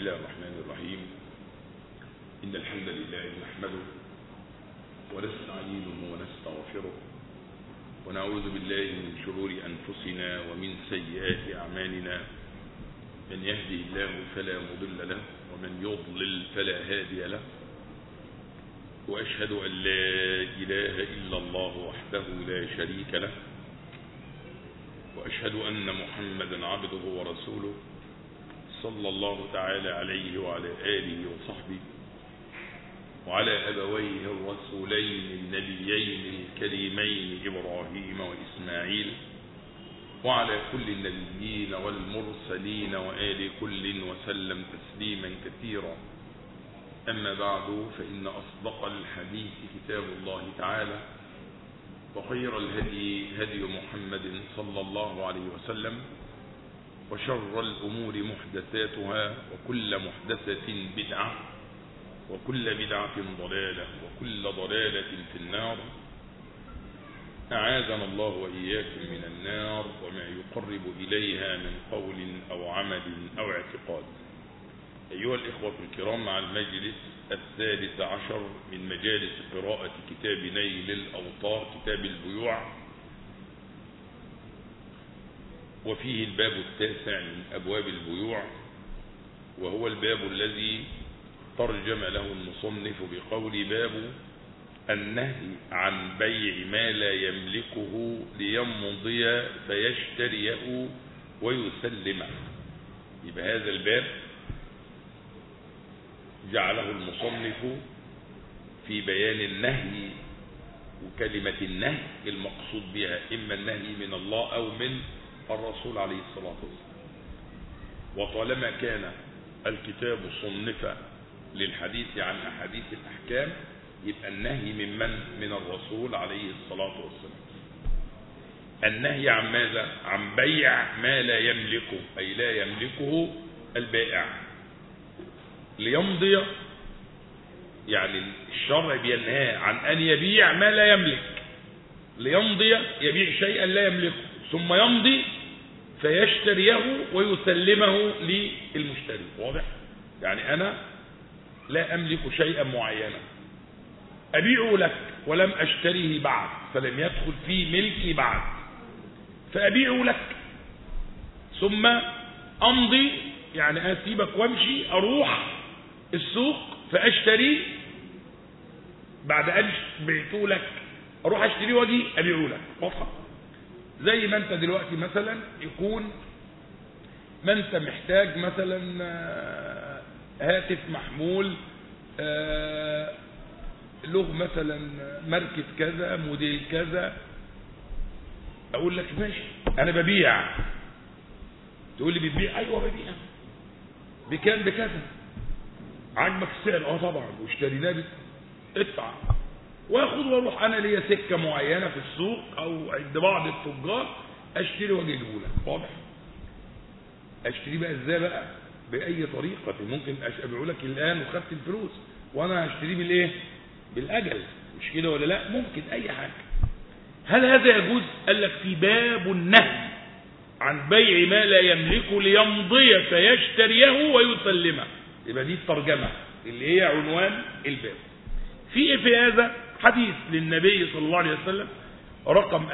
الله الرحمن الرحيم إن الحمد لله نحمده ونستعينه ونستغفره ونعوذ بالله من شرور أنفسنا ومن سيئات أعمالنا من يهدي الله فلا مضل له ومن يضلل فلا هادي له وأشهد أن لا إله إلا الله وحده لا شريك له وأشهد أن محمدا عبده ورسوله صلى الله تعالى عليه وعلى آله وصحبه وعلى أبويه الرسولين النبيين الكريمين إبراهيم وإسماعيل وعلى كل النبيين والمرسلين وآل كل وسلم تسليما كثيرا أما بعد فإن أصدق الحديث كتاب الله تعالى وخير الهدي هدي محمد صلى الله عليه وسلم وشر الأمور محدثاتها وكل محدثة بدعة وكل بدعة ضلالة وكل ضلالة في النار أعاذنا الله وإياكم من النار وما يقرب إليها من قول أو عمل أو اعتقاد أيها الإخوة الكرام مع المجلس الثالث عشر من مجالس قراءة كتاب نيل الأوطار كتاب البيوع وفيه الباب التاسع من أبواب البيوع وهو الباب الذي ترجم له المصنف بقول باب النهي عن بيع ما لا يملكه ليمضي فيشتريه ويسلمه يبقى هذا الباب جعله المصنف في بيان النهي وكلمة النهي المقصود بها إما النهي من الله أو من الرسول عليه الصلاة والسلام وطالما كان الكتاب صنف للحديث عن أحاديث الأحكام يبقى النهي من من من الرسول عليه الصلاة والسلام النهي عن ماذا عن بيع ما لا يملكه أي لا يملكه البائع ليمضي يعني الشرع بينهى عن أن يبيع ما لا يملك ليمضي يبيع شيئا لا يملكه ثم يمضي فيشتريه ويسلمه للمشتري واضح يعني أنا لا أملك شيئا معينا أبيعه لك ولم أشتريه بعد فلم يدخل في ملكي بعد فأبيعه لك ثم أمضي يعني أسيبك وامشي أروح السوق فأشتري بعد أن بعته لك أروح أشتريه واجي أبيعه لك واضحة زي ما أنت دلوقتي مثلا يكون ما أنت محتاج مثلا هاتف محمول له مثلا ماركة كذا موديل كذا اقول لك ماشي انا ببيع تقول لي بتبيع ايوه ببيع بكام بكذا عاجبك السعر اه طبعا واشتريناه ادفع واخد واروح انا ليا سكه معينه في السوق او عند بعض التجار اشتري واجي اجيبه لك واضح اشتري بقى ازاي بقى باي طريقه ممكن ابيعه لك الان وخدت الفلوس وانا هشتريه بالايه بالاجل مش كده ولا لا ممكن اي حاجه هل هذا يجوز قال لك في باب النهي عن بيع ما لا يملكه ليمضي فيشتريه ويسلمه يبقى دي الترجمه اللي هي عنوان الباب في في هذا حديث للنبي صلى الله عليه وسلم رقم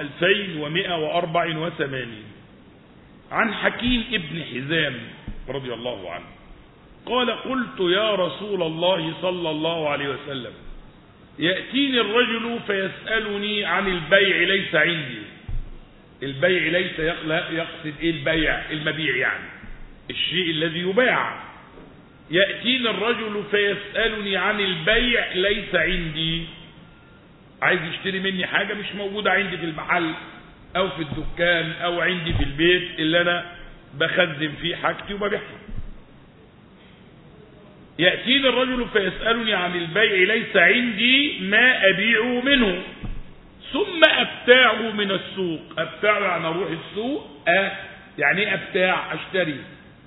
2184 عن حكيم ابن حزام رضي الله عنه قال قلت يا رسول الله صلى الله عليه وسلم يأتيني الرجل فيسألني عن البيع ليس عندي البيع ليس يقصد ايه البيع المبيع يعني الشيء الذي يباع يأتيني الرجل فيسألني عن البيع ليس عندي عايز يشتري مني حاجة مش موجودة عندي في المحل او في الدكان او عندي في البيت اللي انا بخزن فيه حاجتي وببيعها يأتيني الرجل فيسألني عن البيع ليس عندي ما أبيعه منه ثم أبتاعه من السوق أبتاعه يعني أروح السوق أه يعني أبتاع أشتري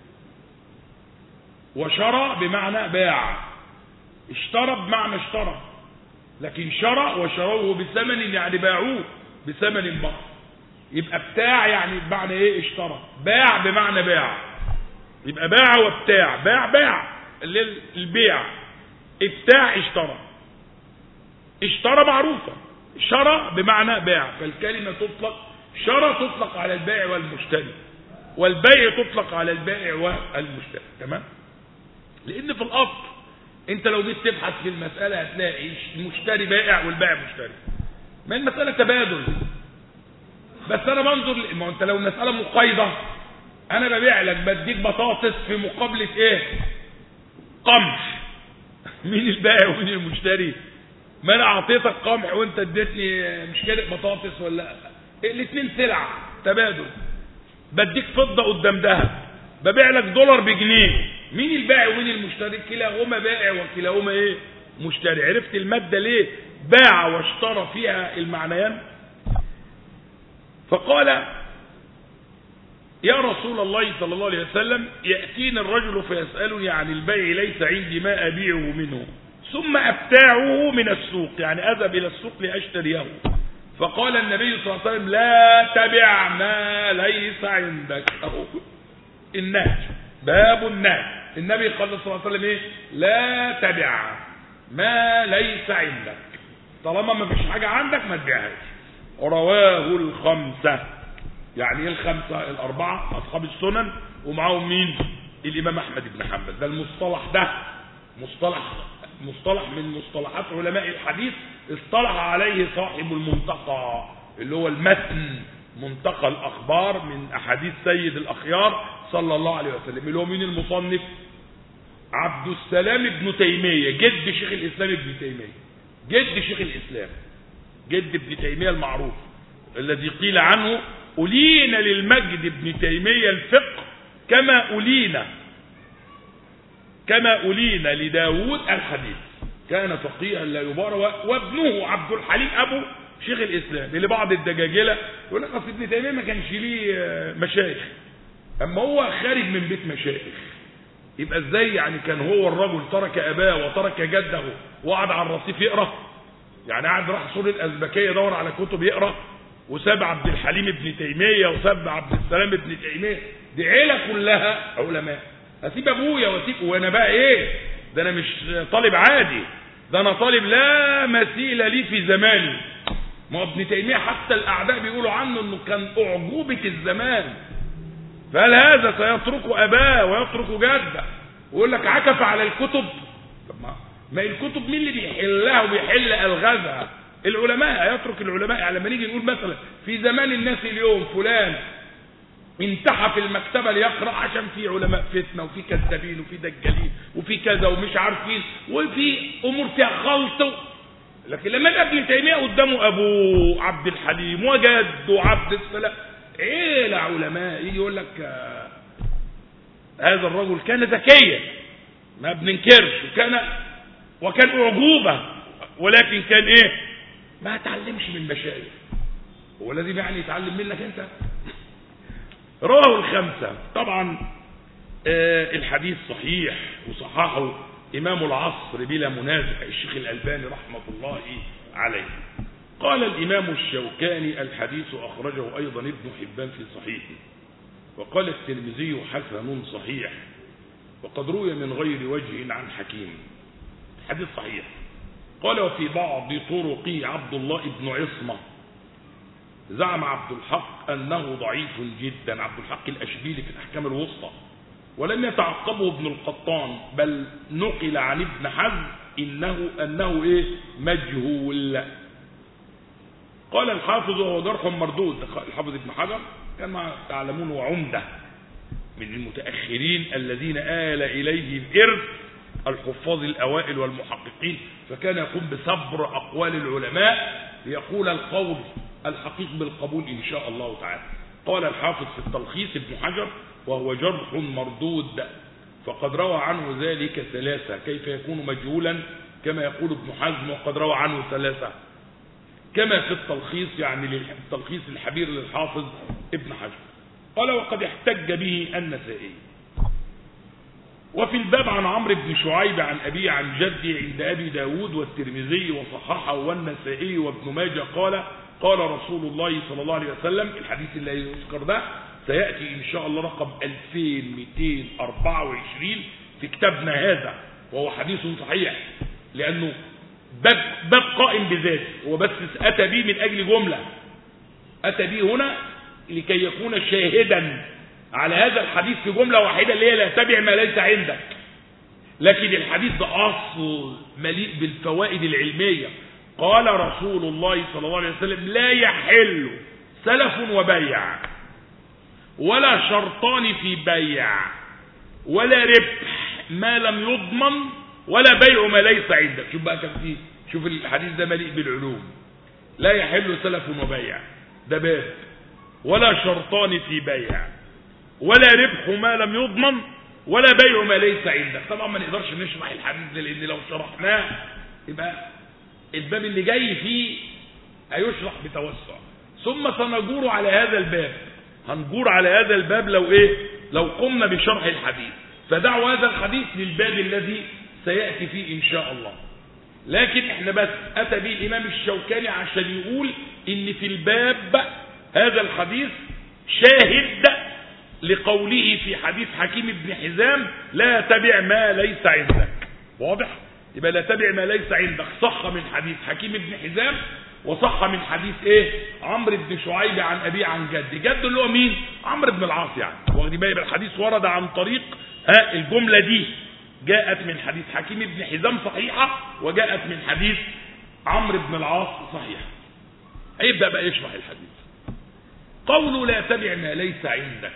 وشرى بمعنى باع اشترى بمعنى اشترى لكن شرى وشروه بثمن يعني باعوه بثمن بخس يبقى بتاع يعني بمعنى ايه اشترى باع بمعنى باع يبقى باع وبتاع باع باع للبيع ابتاع اشترى اشترى معروفة شرى بمعنى باع فالكلمة تطلق شرى تطلق على البائع والمشتري والبيع تطلق على البائع والمشتري تمام لان في الاصل انت لو جيت تبحث في المسألة هتلاقي المشتري بائع والبائع مشتري ما المسألة تبادل بس انا بنظر ل- ما هو انت لو المسألة مقايضة انا ببيع لك بديك بطاطس في مقابلة ايه قمح مين البائع ومين المشتري ما انا اعطيتك قمح وانت اديتني مش كده بطاطس ولا الاثنين سلع تبادل بديك فضة قدام ذهب ببيع لك دولار بجنيه مين البائع ومين المشتري كلاهما بائع وكلاهما ايه مشتري عرفت المادة ليه باع واشترى فيها المعنيان فقال يا رسول الله صلى الله عليه وسلم يأتيني الرجل فيسألني عن البيع ليس عندي ما أبيعه منه ثم أبتاعه من السوق يعني أذهب إلى السوق لأشتريه فقال النبي صلى الله عليه وسلم لا تبع ما ليس عندك أهو النهج باب النهج النبي قال صلى الله عليه وسلم ايه لا تبع ما ليس عندك طالما ما فيش حاجة عندك ما تبيعهاش رواه الخمسة يعني ايه الخمسة الأربعة أصحاب السنن ومعاهم مين الإمام أحمد بن حنبل ده المصطلح ده مصطلح مصطلح من مصطلحات علماء الحديث اصطلح عليه صاحب المنتقى اللي هو المتن منتقى الأخبار من أحاديث سيد الأخيار صلى الله عليه وسلم اللي هو مين المصنف عبد السلام بن تيمية جد شيخ الإسلام ابن تيمية جد شيخ الإسلام جد ابن تيمية المعروف الذي قيل عنه ألين للمجد ابن تيمية الفقه كما ألين كما ألين لداود الحديث كان فقيها لا يبار وابنه عبد الحليم أبو شيخ الإسلام اللي بعض الدجاجلة يقول لك أصل ابن تيمية ما كانش ليه مشايخ أما هو خارج من بيت مشايخ يبقى ازاي يعني كان هو الرجل ترك أباه وترك جده وقعد على الرصيف يقرأ يعني قعد راح سور الأزبكية يدور على كتب يقرأ وساب عبد الحليم ابن تيمية وساب عبد السلام ابن تيمية دي عيلة كلها علماء هسيب ابويا واسيب وانا بقى ايه ده انا مش طالب عادي ده انا طالب لا مثيل لي في زماني ما ابن تيمية حتى الاعداء بيقولوا عنه انه كان اعجوبة الزمان فهل هذا سيترك اباه ويترك جده ويقول لك عكف على الكتب طب ما ما الكتب مين اللي بيحلها وبيحل الغازها العلماء يترك العلماء يعني لما نيجي نقول مثلا في زمان الناس اليوم فلان انتحى في المكتبة ليقرأ عشان في علماء فتنة وفي كذابين وفي دجالين وفي كذا ومش عارفين وفي امور فيها خلط لكن لما يبقى ابن تيمية قدامه ابو عبد الحليم وجد وعبد السلام عيلة علماء يجي يقول لك آه هذا الرجل كان ذكيا ما بننكرش وكان وكان اعجوبة ولكن كان ايه ما اتعلمش من المشايخ هو لازم يعني يتعلم منك انت رواه الخمسة طبعا آه الحديث صحيح وصححه إمام العصر بلا منازع الشيخ الألباني رحمة الله عليه قال الإمام الشوكاني الحديث أخرجه أيضا ابن حبان في صحيحه وقال الترمذي حسن صحيح وقد روي من غير وجه عن حكيم حديث صحيح قال وفي بعض طرقه عبد الله بن عصمه زعم عبد الحق أنه ضعيف جدا عبد الحق الأشبيلي في الأحكام الوسطى ولم يتعقبه ابن القطان بل نقل عن ابن حزم إنه أنه إيه مجهول قال الحافظ وهو جرح مردود الحافظ ابن حجر كما تعلمون وعمدة من المتأخرين الذين آل إليه الإرث الحفاظ الأوائل والمحققين فكان يقوم بصبر أقوال العلماء ليقول القول الحقيق بالقبول إن شاء الله تعالى قال الحافظ في التلخيص ابن حجر وهو جرح مردود فقد روى عنه ذلك ثلاثة كيف يكون مجهولا كما يقول ابن حزم وقد روى عنه ثلاثة كما في التلخيص يعني التلخيص الحبير للحافظ ابن حجر قال وقد احتج به النسائي وفي الباب عن عمرو بن شعيب عن أبيه عن جده عند أبي داود والترمذي وصححه والنسائي وابن ماجه قال قال رسول الله صلى الله عليه وسلم الحديث اللي يذكر ده سيأتي إن شاء الله رقم 2224 في كتابنا هذا وهو حديث صحيح لأنه باب, باب قائم بذاته هو بس أتى به من أجل جملة أتى به هنا لكي يكون شاهدا على هذا الحديث في جملة واحدة اللي هي لا تبع ما ليس عندك لكن الحديث ده أصل مليء بالفوائد العلمية قال رسول الله صلى الله عليه وسلم لا يحل سلف وبيع ولا شرطان في بيع ولا ربح ما لم يضمن ولا بيع ما ليس عندك شوف بقى كان فيه شوف الحديث ده مليء بالعلوم لا يحل سلف وبيع ده باب ولا شرطان في بيع ولا ربح ما لم يضمن ولا بيع ما ليس عندك طبعا ما نقدرش نشرح الحديث ده لان لو شرحناه يبقى الباب اللي جاي فيه هيشرح بتوسع ثم سنجور على هذا الباب هنجور على هذا الباب لو ايه لو قمنا بشرح الحديث فدعوا هذا الحديث للباب الذي سيأتي فيه ان شاء الله لكن احنا بس اتى به الامام الشوكاني عشان يقول ان في الباب هذا الحديث شاهد لقوله في حديث حكيم بن حزام لا تبع ما ليس عندك واضح يبقى لا تبع ما ليس عندك صح من حديث حكيم بن حزام وصح من حديث ايه عمرو بن شعيب عن ابي عن جد جد اللي هو مين عمرو بن العاص يعني واخدين بالك الحديث ورد عن طريق ها الجمله دي جاءت من حديث حكيم بن حزام صحيحه وجاءت من حديث عمرو بن العاص صحيحه هيبدا بقى يشرح الحديث قوله لا تبع ما ليس عندك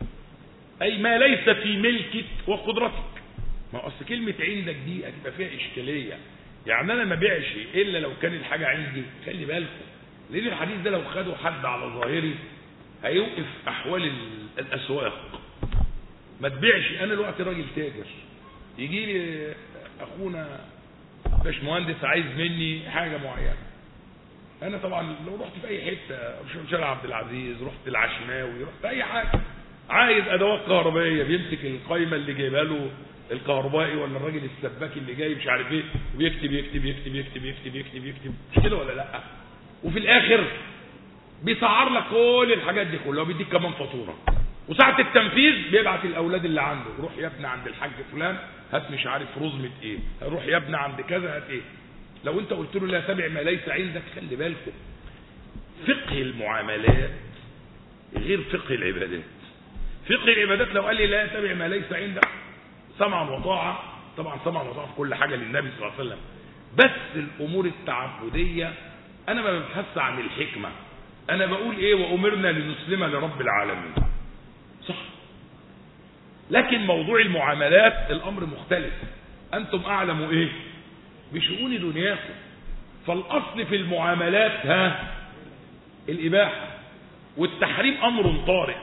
أي ما ليس في ملكك وقدرتك ما أصل كلمة عندك دي هتبقى فيها إشكالية يعني أنا ما بيعش إلا لو كان الحاجة عندي خلي بالكم لأن الحديث ده لو خده حد على ظاهري هيوقف أحوال الأسواق ما تبيعش أنا دلوقتي راجل تاجر يجي لي أخونا باش مهندس عايز مني حاجة معينة أنا طبعا لو رحت في أي حتة شارع عبد العزيز رحت العشماوي رحت أي حاجة عايز ادوات كهربائيه بيمسك القايمه اللي جايبها له الكهربائي ولا الراجل السباك اللي جاي مش عارف ايه ويكتب يكتب يكتب يكتب يكتب يكتب يكتب مش كده ولا لا وفي الاخر بيسعر لك كل الحاجات دي كلها وبيديك كمان فاتوره وساعه التنفيذ بيبعت الاولاد اللي عنده روح يا ابني عند الحاج فلان هات مش عارف رزمه ايه روح يا ابني عند كذا هات ايه لو انت قلت له لا تبع ما ليس عندك خلي بالكم فقه المعاملات غير فقه العبادات فقه العبادات لو قال لي لا تبع ما ليس عندك سمعا وطاعة طبعا سمعا وطاعة في كل حاجة للنبي صلى الله عليه وسلم بس الأمور التعبدية أنا ما ببحث عن الحكمة أنا بقول إيه وأمرنا لنسلم لرب العالمين صح لكن موضوع المعاملات الأمر مختلف أنتم أعلموا إيه بشؤون دنياكم فالأصل في المعاملات ها الإباحة والتحريم أمر طارئ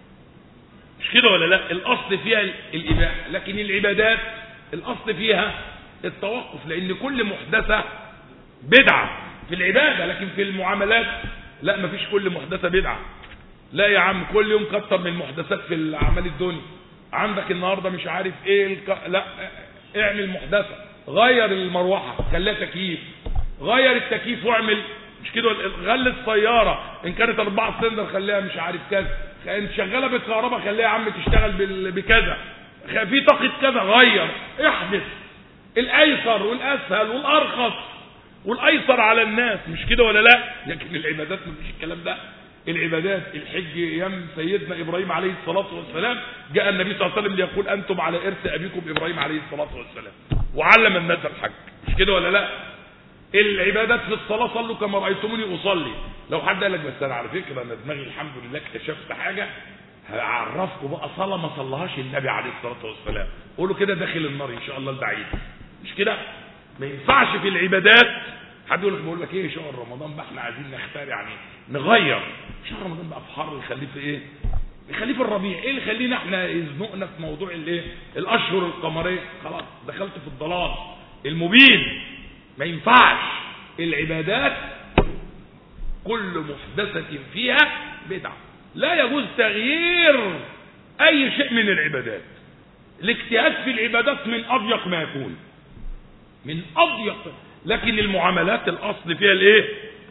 مش كده ولا لا الاصل فيها الاباحه لكن العبادات الاصل فيها التوقف لان كل محدثه بدعه في العباده لكن في المعاملات لا مفيش كل محدثه بدعه لا يا عم كل يوم كتر من المحدثات في الاعمال الدنيا عندك النهارده مش عارف ايه الك... لا اعمل محدثه غير المروحه خليها تكييف غير التكييف واعمل مش كده غلي السياره ان كانت اربعه سلندر خليها مش عارف كذا انت شغاله بالكهرباء خليها يا عم تشتغل بكذا في طاقه كذا غير احدث الايسر والاسهل والارخص والايسر على الناس مش كده ولا لا لكن العبادات ما فيش الكلام ده العبادات الحج ايام سيدنا ابراهيم عليه الصلاه والسلام جاء النبي صلى الله عليه وسلم ليقول انتم على ارث ابيكم ابراهيم عليه الصلاه والسلام وعلم الناس الحج مش كده ولا لا العبادات في الصلاة صلوا كما رأيتموني أصلي لو حد قال لك بس أنا على فكرة أنا دماغي الحمد لله اكتشفت حاجة هعرفكم بقى صلاة ما صلاهاش النبي عليه الصلاة والسلام قولوا كده داخل النار إن شاء الله البعيد مش كده ما ينفعش في العبادات حد يقول لك بقول لك ايه شهر رمضان بقى احنا عايزين نختار يعني نغير شهر رمضان بقى في حر نخليه في ايه نخليه في الربيع ايه اللي يخلينا احنا يزنقنا في موضوع الايه الاشهر القمريه خلاص دخلت في الضلال المبين ما ينفعش العبادات كل محدثة فيها بدعة لا يجوز تغيير أي شيء من العبادات الاجتهاد في العبادات من أضيق ما يكون من أضيق لكن المعاملات الأصل فيها الإيه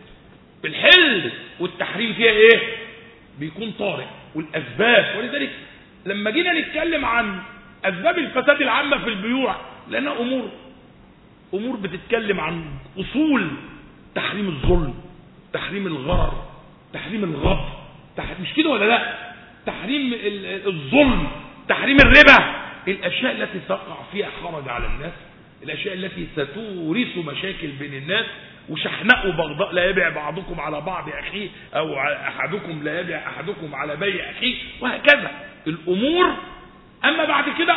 الحل والتحريم فيها إيه بيكون طارئ والأسباب ولذلك لما جينا نتكلم عن اسباب الفساد العامه في البيوع لانها امور امور بتتكلم عن اصول تحريم الظلم تحريم الغرر تحريم الغضب تحريم مش كده ولا لا تحريم الظلم تحريم الربا الاشياء التي تقع فيها حرج على الناس الاشياء التي ستورث مشاكل بين الناس وشحناء وبغضاء لا يبيع بعضكم على بعض اخيه او احدكم لا يبيع احدكم على بيع اخيه وهكذا الامور اما بعد كده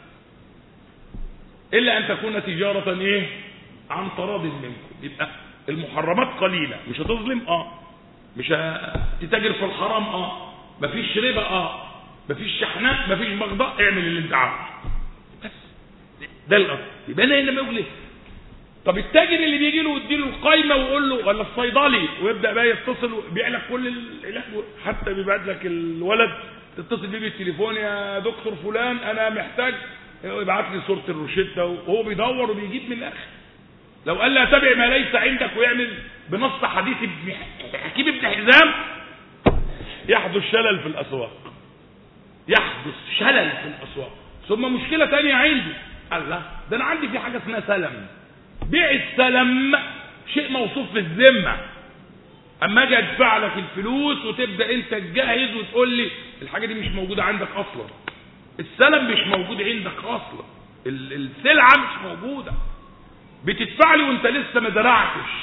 الا ان تكون تجاره ايه عن تراض منكم يبقى المحرمات قليله مش هتظلم اه مش هتتاجر في الحرام اه مفيش ربا اه مفيش شحناء مفيش بغضاء اعمل اللي انت عاوزه بس ده الاصل يبقى انا هنا بقول ايه طب التاجر اللي بيجي له ويديله القايمه ويقول له ولا الصيدلي ويبدا بقى يتصل ويبيع لك كل العلاج حتى بيبعت لك الولد تتصل بيه بالتليفون يا دكتور فلان انا محتاج يبعت لي صوره الروشته وهو بيدور وبيجيب من الاخر لو قال لي اتبع ما ليس عندك ويعمل بنص حديث ابن حكيم ابن حزام يحدث شلل في الاسواق يحدث شلل في الاسواق ثم مشكله ثانيه عندي الله ده انا عندي في حاجه اسمها سلم بيع السلم شيء موصوف في الذمه اما اجي ادفع لك الفلوس وتبدا انت تجهز وتقول لي الحاجه دي مش موجوده عندك اصلا السلم مش موجود عندك اصلا السلعه مش موجوده بتدفع لي وانت لسه ما زرعتش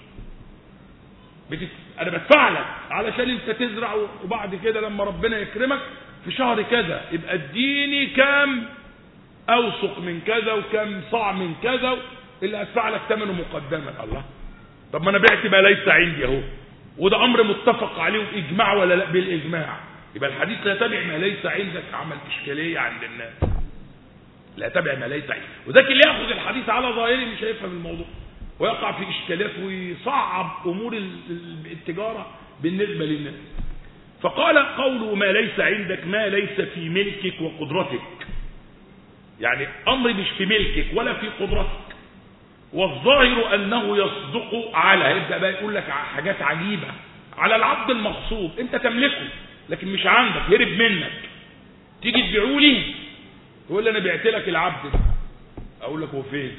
بتت... انا بدفع لك علشان انت تزرع وبعد كده لما ربنا يكرمك في شهر كذا يبقى اديني كام اوسق من كذا وكم صاع من كذا اللي ادفع لك ثمنه مقدما الله طب ما انا بعت ما ليس عندي اهو وده امر متفق عليه باجماع ولا لا بالاجماع يبقى الحديث لا تبع ما ليس عندك عمل اشكاليه عند الناس لا تبع ما ليس عندك وذاك اللي ياخذ الحديث على ظاهره مش هيفهم الموضوع ويقع في اشكالات ويصعب امور التجاره بالنسبه للناس فقال قوله ما ليس عندك ما ليس في ملكك وقدرتك يعني امر مش في ملكك ولا في قدرتك والظاهر انه يصدق على يبدا بقى يقول لك حاجات عجيبه على العبد المغصوب انت تملكه لكن مش عندك هرب منك تيجي تبيعه لي تقول لي انا بعت لك العبد ده اقول لك هو فين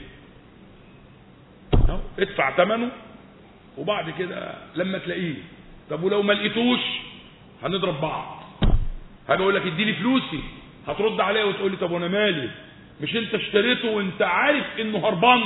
ادفع ثمنه وبعد كده لما تلاقيه طب ولو ما لقيتوش هنضرب بعض هاجي اقول لك اديني فلوسي هترد عليا وتقول لي طب وانا مالي مش انت اشتريته وانت عارف انه هربان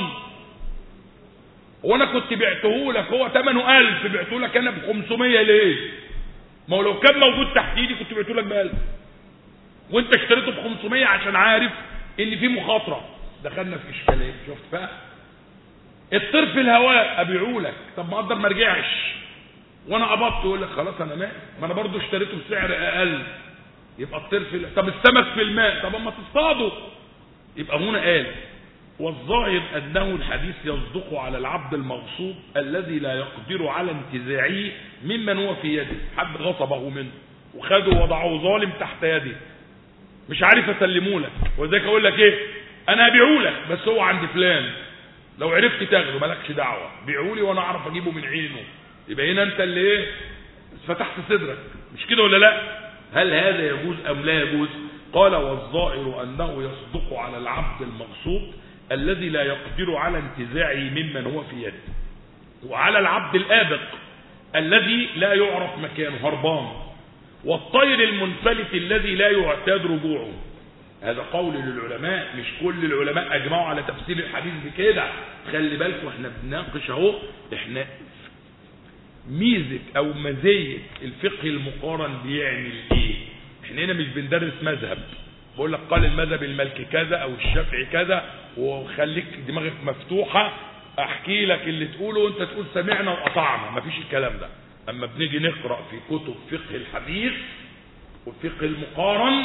وانا كنت بعته لك هو ثمنه 1000 بعته لك انا ب 500 ليه ما هو لو كان موجود تحت ايدي كنت بعته لك ب 1000 وانت اشتريته ب 500 عشان عارف ان في مخاطره دخلنا في اشكاليه شفت بقى الطير في الهواء ابيعه لك طب ما اقدر ما ارجعش وانا قبضت يقول لك خلاص انا مات ما انا برضه اشتريته بسعر اقل يبقى الطير في ال... طب السمك في الماء طب اما تصطاده يبقى هنا قال والظاهر انه الحديث يصدق على العبد المغصوب الذي لا يقدر على انتزاعه ممن هو في يده حد غصبه منه وخده وضعه ظالم تحت يده مش عارف اسلمه لك وذلك اقول لك ايه انا هبيعه لك بس هو عند فلان لو عرفت تاخده مالكش دعوه بيعوا لي وانا اعرف اجيبه من عينه يبقى هنا انت اللي ايه فتحت صدرك مش كده ولا لا هل هذا يجوز ام لا يجوز قال والظاهر انه يصدق على العبد المغصوب الذي لا يقدر على انتزاعه ممن هو في يده وعلى العبد الآبق الذي لا يعرف مكانه هربان والطير المنفلت الذي لا يعتاد رجوعه هذا قول للعلماء مش كل العلماء اجمعوا على تفسير الحديث بكده خلي بالكم احنا بنناقش اهو احنا ميزه او مزيه الفقه المقارن بيعمل ايه احنا هنا مش بندرس مذهب بقول لك قال المذهب المالكي كذا او الشافعي كذا وخليك دماغك مفتوحه احكي لك اللي تقوله وانت تقول سمعنا وقطعنا مفيش الكلام ده اما بنيجي نقرا في كتب فقه الحديث والفقه المقارن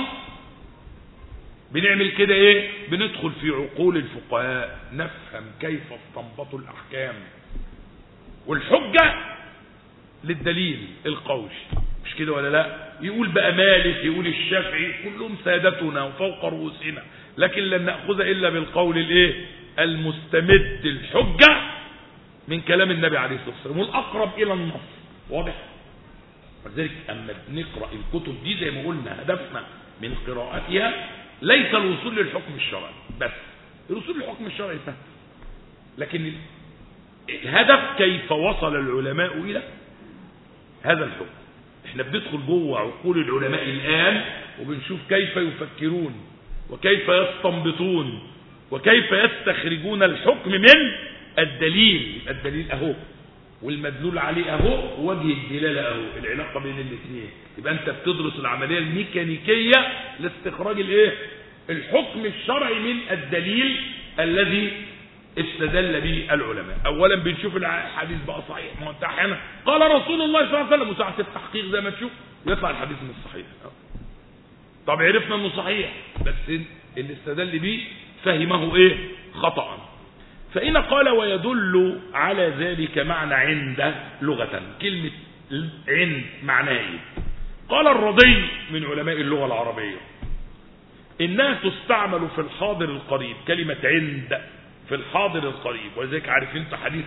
بنعمل كده ايه بندخل في عقول الفقهاء نفهم كيف استنبطوا الاحكام والحجه للدليل القول مش كده ولا لا يقول بقى مالك يقول الشافعي كلهم سادتنا وفوق رؤوسنا لكن لن ناخذ الا بالقول الايه المستمد الحجه من كلام النبي عليه الصلاه والسلام والاقرب الى النص واضح ولذلك اما بنقرا الكتب دي زي ما قلنا هدفنا من قراءتها ليس الوصول للحكم الشرعي بس الوصول للحكم الشرعي سهل لكن الهدف كيف وصل العلماء إلى هذا الحكم احنا بندخل جوه عقول العلماء الآن وبنشوف كيف يفكرون وكيف يستنبطون وكيف يستخرجون الحكم من الدليل الدليل اهو والمدلول عليه اهو وجه الدلاله اهو العلاقه بين الاثنين يبقى انت بتدرس العمليه الميكانيكيه لاستخراج الايه الحكم الشرعي من الدليل الذي استدل به العلماء اولا بنشوف الحديث بقى صحيح ما انت احيانا قال رسول الله صلى الله عليه وسلم وساعه التحقيق زي ما تشوف يطلع الحديث من الصحيح طب عرفنا انه صحيح بس اللي استدل به فهمه ايه خطأ فإن قال ويدل على ذلك معنى عند لغة كلمة عند معناه ايه قال الرضي من علماء اللغة العربية إنها تستعمل في الحاضر القريب كلمة عند في الحاضر القريب ولذلك عارف انت حديث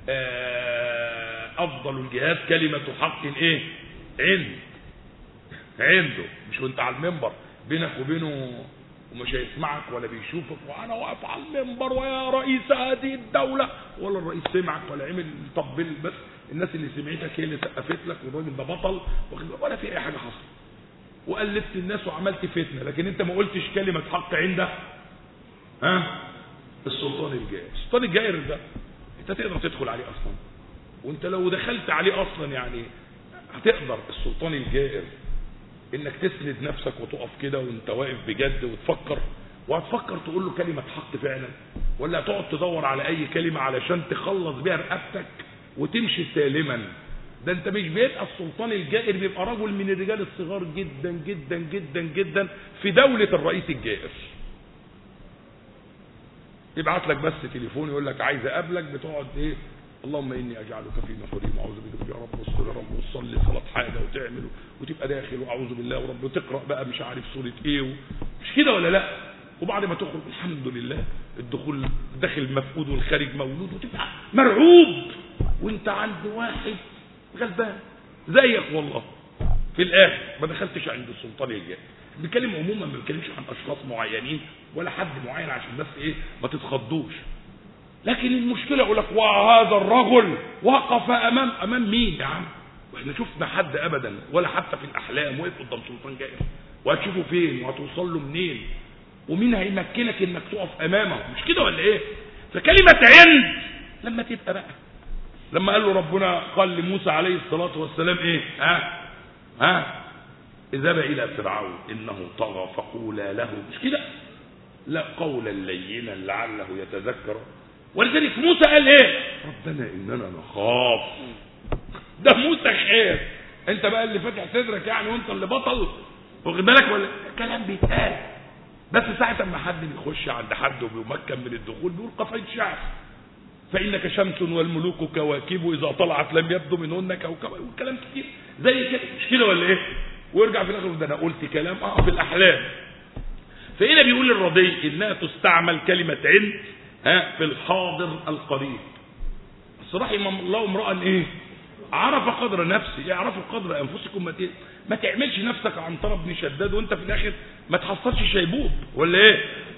أفضل الجهاد كلمة حق ايه عند عنده مش وانت على المنبر بينك وبينه ومش هيسمعك ولا بيشوفك وانا واقف على المنبر ويا رئيس هذه الدولة ولا الرئيس سمعك ولا عمل طبل بس الناس اللي سمعتك هي اللي سقفت لك والراجل ده بطل ولا في اي حاجة حصلت وقلبت الناس وعملت فتنة لكن انت ما قلتش كلمة حق عندك ها السلطان الجائر السلطان الجائر ده انت تقدر تدخل عليه اصلا وانت لو دخلت عليه اصلا يعني هتقدر السلطان الجائر انك تسند نفسك وتقف كده وانت واقف بجد وتفكر وهتفكر تقول له كلمة حق فعلا ولا هتقعد تدور على اي كلمة علشان تخلص بيها رقبتك وتمشي سالما ده انت مش بيبقى السلطان الجائر بيبقى رجل من الرجال الصغار جدا جدا جدا جدا في دولة الرئيس الجائر يبعت لك بس تليفون يقول لك عايز اقابلك بتقعد ايه اللهم اني اجعلك في نحوري واعوذ بك يا رب واصبر يا رب وتصلي صلاه حاجه وتعمل وتبقى داخل واعوذ بالله ورب وتقرا بقى مش عارف سوره ايه و... مش كده ولا لا وبعد ما تخرج الحمد لله الدخول داخل مفقود والخارج مولود وتبقى مرعوب وانت عند واحد غلبان زيك والله في الاخر ما دخلتش عند السلطان الجاي بنتكلم عموما ما بنتكلمش عن اشخاص معينين ولا حد معين عشان بس ايه ما تتخضوش لكن المشكلة يقول لك وهذا الرجل وقف امام امام مين يا عم واحنا شفنا حد ابدا ولا حتى في الاحلام وقف قدام سلطان جائر وهتشوفه فين وهتوصل له منين ومين هيمكنك انك تقف امامه مش كده ولا ايه فكلمة عند لما تبقى بقى لما قال له ربنا قال لموسى عليه الصلاة والسلام ايه ها ها اذهب الى فرعون انه طغى فقولا له مش كده لا قولا لينا لعله يتذكر ولذلك موسى قال ايه ربنا اننا نخاف ده موسى خاف انت بقى اللي فاتح صدرك يعني وانت اللي بطل واخد بالك ولا كلام بيتقال بس ساعة ما حد بيخش عند حد وبيمكن من الدخول بيقول قفيت شعر فإنك شمس والملوك كواكب إذا طلعت لم يبدو منهن كوكب والكلام كتير زي كده مش كده ولا إيه ويرجع في الآخر ده أنا قلت كلام أه في الأحلام فهنا بيقول الرضي إنها تستعمل كلمة عند ها في الحاضر القريب بس رحم الله امرأ ايه عرف قدر نفسه يعرفوا قدر انفسكم ما, ما تعملش نفسك عن طرب بن شداد وانت في الاخر ما تحصلش شيبوب ولا ايه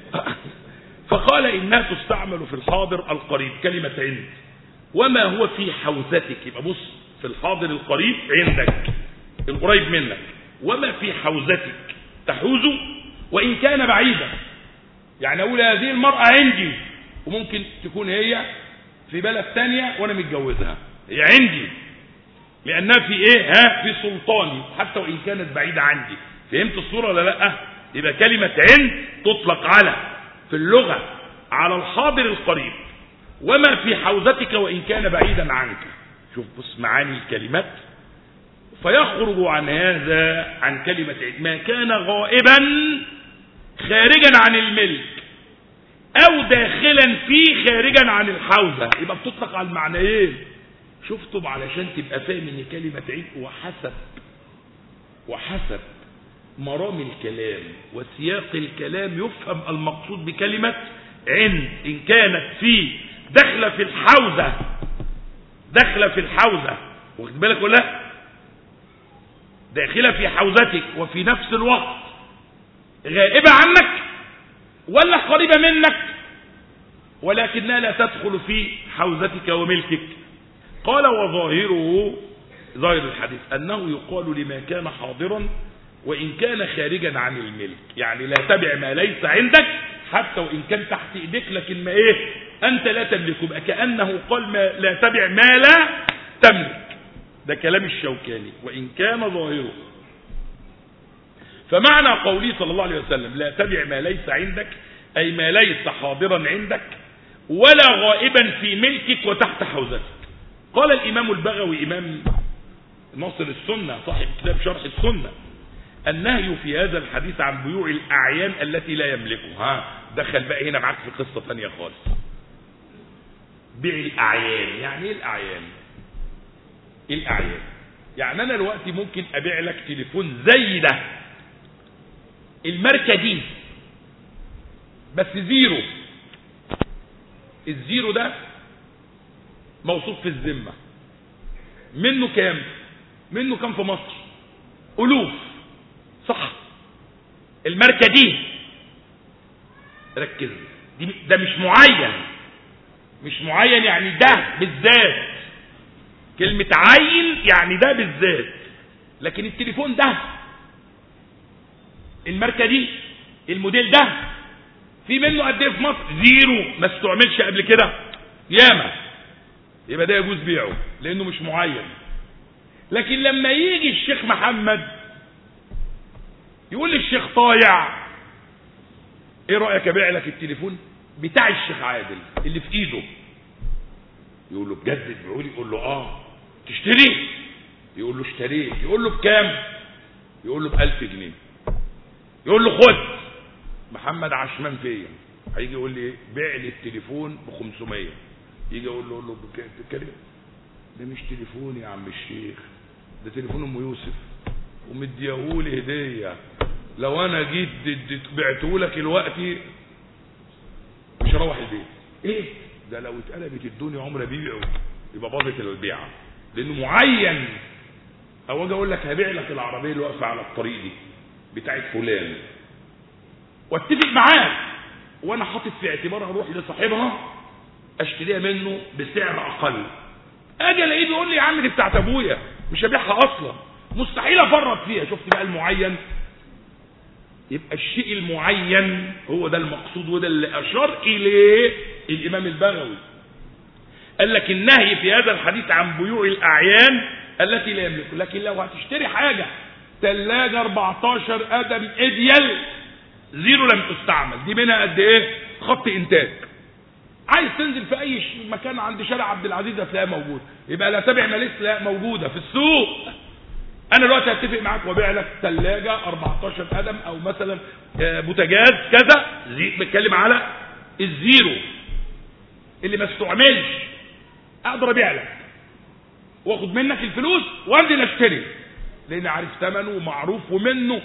فقال انها تستعمل في الحاضر القريب كلمة عند وما هو في حوزتك يبقى بص في الحاضر القريب عندك القريب منك وما في حوزتك تحوزه وان كان بعيدا يعني اقول هذه المرأة عندي وممكن تكون هي في بلد تانية وانا متجوزها هي عندي لانها في ايه ها في سلطاني حتى وان كانت بعيدة عندي فهمت الصورة ولا لا يبقى كلمة عند تطلق على في اللغة على الحاضر القريب وما في حوزتك وان كان بعيدا عنك شوف بص معاني الكلمات فيخرج عن هذا عن كلمة عند ما كان غائبا خارجا عن الملك او داخلا فيه خارجا عن الحوزة يبقى بتطلق على المعنيين شفتم علشان تبقى فاهم ان كلمة عيد وحسب وحسب مرام الكلام وسياق الكلام يفهم المقصود بكلمة عند ان كانت في داخلة في الحوزة داخلة في الحوزة واخد بالك ولا داخلة في حوزتك وفي نفس الوقت غائبة عنك ولا قريبة منك ولكنها لا تدخل في حوزتك وملكك قال وظاهره ظاهر الحديث أنه يقال لما كان حاضرا وإن كان خارجا عن الملك يعني لا تبع ما ليس عندك حتى وإن كان تحت إيديك لكن ما إيه أنت لا تملكه بقى كأنه قال ما لا تبع ما لا تملك ده كلام الشوكاني وإن كان ظاهره فمعنى قوله صلى الله عليه وسلم لا تبع ما ليس عندك أي ما ليس حاضرا عندك ولا غائبا في ملكك وتحت حوزتك قال الإمام البغوي إمام ناصر السنة صاحب كتاب شرح السنة النهي في هذا الحديث عن بيوع الأعيان التي لا يملكها دخل بقى هنا معاك في قصة ثانية خالص بيع الأعيان يعني ايه الأعيان ايه الأعيان يعني أنا دلوقتي ممكن أبيع لك تليفون زي ده الماركة دي بس زيرو الزيرو ده موصوف في الذمة منه كام منه كام في مصر ألوف صح الماركة دي ركز دي ده مش معين مش معين يعني ده بالذات كلمة عين يعني ده بالذات لكن التليفون ده الماركة دي الموديل ده في منه قد ايه في مصر زيرو ما استعملش قبل كده ياما يبقى ده يجوز بيعه لانه مش معين لكن لما يجي الشيخ محمد يقول للشيخ طايع ايه رايك ابيع لك التليفون بتاع الشيخ عادل اللي في ايده يقول له بجد تبيعه لي يقول له اه تشتري يقول له اشتريه يقول له بكام يقول له بألف جنيه يقول له خد محمد عشمان فيا هيجي يقول لي ايه بيع لي التليفون ب 500 يجي اقول له اقول له بكام ده مش تليفون يا عم الشيخ ده تليفون ام يوسف ومديهولي هديه لو انا جيت بعته لك دلوقتي مش هروح البيت ايه ده لو اتقلبت الدنيا عمر بيبيعه يبقى باظت البيعه لانه معين او اجي اقول لك هبيع لك العربيه اللي واقفه على الطريق دي بتاعت فلان واتفق معاه وانا حاطط في اعتبار اروح لصاحبها اشتريها منه بسعر اقل اجي الاقيه بيقول لي يا عم دي بتاعت ابويا مش هبيعها اصلا مستحيل افرط فيها شفت بقى المعين يبقى الشيء المعين هو ده المقصود وده اللي اشار اليه الامام البغوي قال لك النهي في هذا الحديث عن بيوع الاعيان التي لا يملك لكن لو هتشتري حاجه ثلاجه 14 قدم اديال زيرو لم تستعمل دي منها قد ايه خط انتاج عايز تنزل في اي مكان عند شارع عبد العزيز هتلاقيها موجود يبقى لا تابع ما لسه لا موجوده في السوق انا دلوقتي هتفق معاك وابيع لك ثلاجه 14 قدم او مثلا بوتاجاز كذا بتكلم على الزيرو اللي ما استعملش اقدر ابيع لك واخد منك الفلوس وانزل اشتري لان عارف ثمنه ومعروف ومنه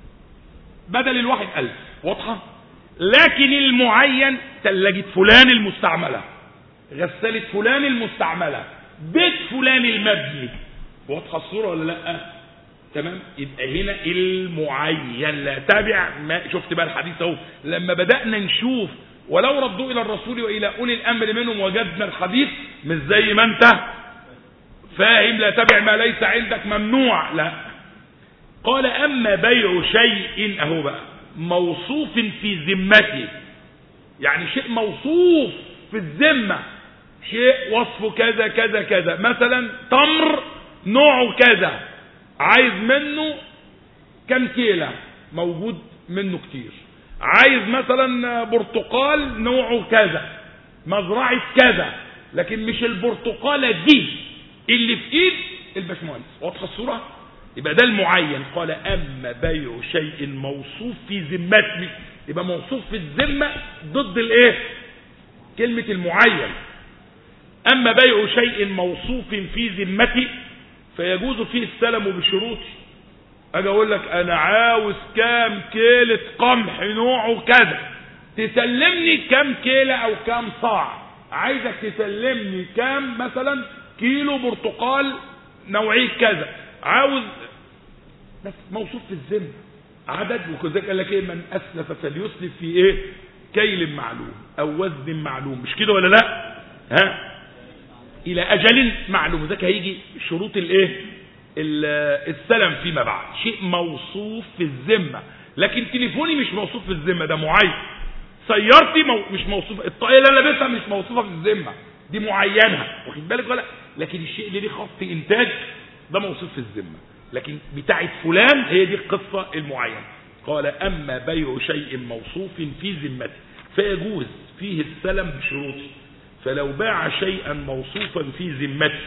بدل الواحد ألف واضحة لكن المعين ثلاجة فلان المستعملة غسالة فلان المستعملة بيت فلان المبني واضحة الصورة ولا لا تمام يبقى هنا المعين لا تابع ما شفت بقى الحديث اهو لما بدأنا نشوف ولو ردوا الى الرسول والى اولي الامر منهم وجدنا الحديث مش زي ما انت فاهم لا تبع ما ليس عندك ممنوع لا قال اما بيع شيء اهو بقى موصوف في ذمته يعني شيء موصوف في الذمه شيء وصفه كذا كذا كذا مثلا تمر نوعه كذا عايز منه كم كيلة موجود منه كتير عايز مثلا برتقال نوعه كذا مزرعة كذا لكن مش البرتقالة دي اللي في ايد الباشمهندس واضحة الصورة يبقى ده المعين قال اما بيع شيء موصوف في ذمتي يبقى موصوف في الذمة ضد الايه كلمة المعين اما بيع شيء موصوف في ذمتي فيجوز فيه السلم بشروط اجي اقول لك انا عاوز كام كيلة قمح نوعه كذا تسلمني كام كيلة او كام صاع عايزك تسلمني كام مثلا كيلو برتقال نوعيه كذا عاوز بس موصوف في الذمه عدد وكذلك قال لك ايه من اسلف فليسلف في ايه كيل معلوم او وزن معلوم مش كده ولا لا ها الى اجل معلوم ذاك هيجي شروط الايه السلم فيما بعد شيء موصوف في الذمه لكن تليفوني مش موصوف في الذمه ده معين سيارتي مو مش موصوفه الطاقيه اللي انا لابسها مش موصوفه في الذمه دي معينه واخد بالك ولا لكن الشيء اللي ليه خط انتاج ده موصوف في الذمه لكن بتاعه فلان هي دي القصه المعينه قال اما بيع شيء موصوف في ذمته فيجوز فيه السلم بشروطه فلو باع شيئا موصوفا في ذمته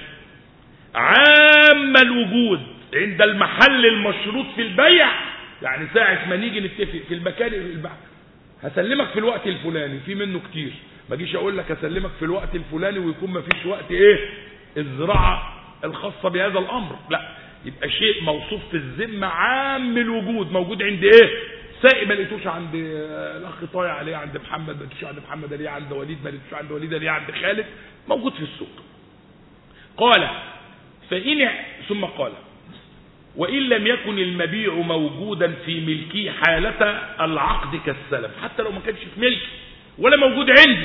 عام الوجود عند المحل المشروط في البيع يعني ساعة ما نيجي نتفق في المكان البيع هسلمك في الوقت الفلاني في منه كتير ما جيش اقول لك هسلمك في الوقت الفلاني ويكون ما فيش وقت ايه الزراعة الخاصة بهذا الامر لا يبقى شيء موصوف في الذمة عام الوجود موجود عند ايه سائب ما لقيتوش عند الاخ طايع عليه عند محمد ما لقيتوش عند محمد عليه عند وليد ما لقيتوش عند وليد عليه عند خالد موجود في السوق قال فإن ثم قال وإن لم يكن المبيع موجودا في ملكي حالة العقد كالسلم حتى لو ما كانش في ملكي ولا موجود عندي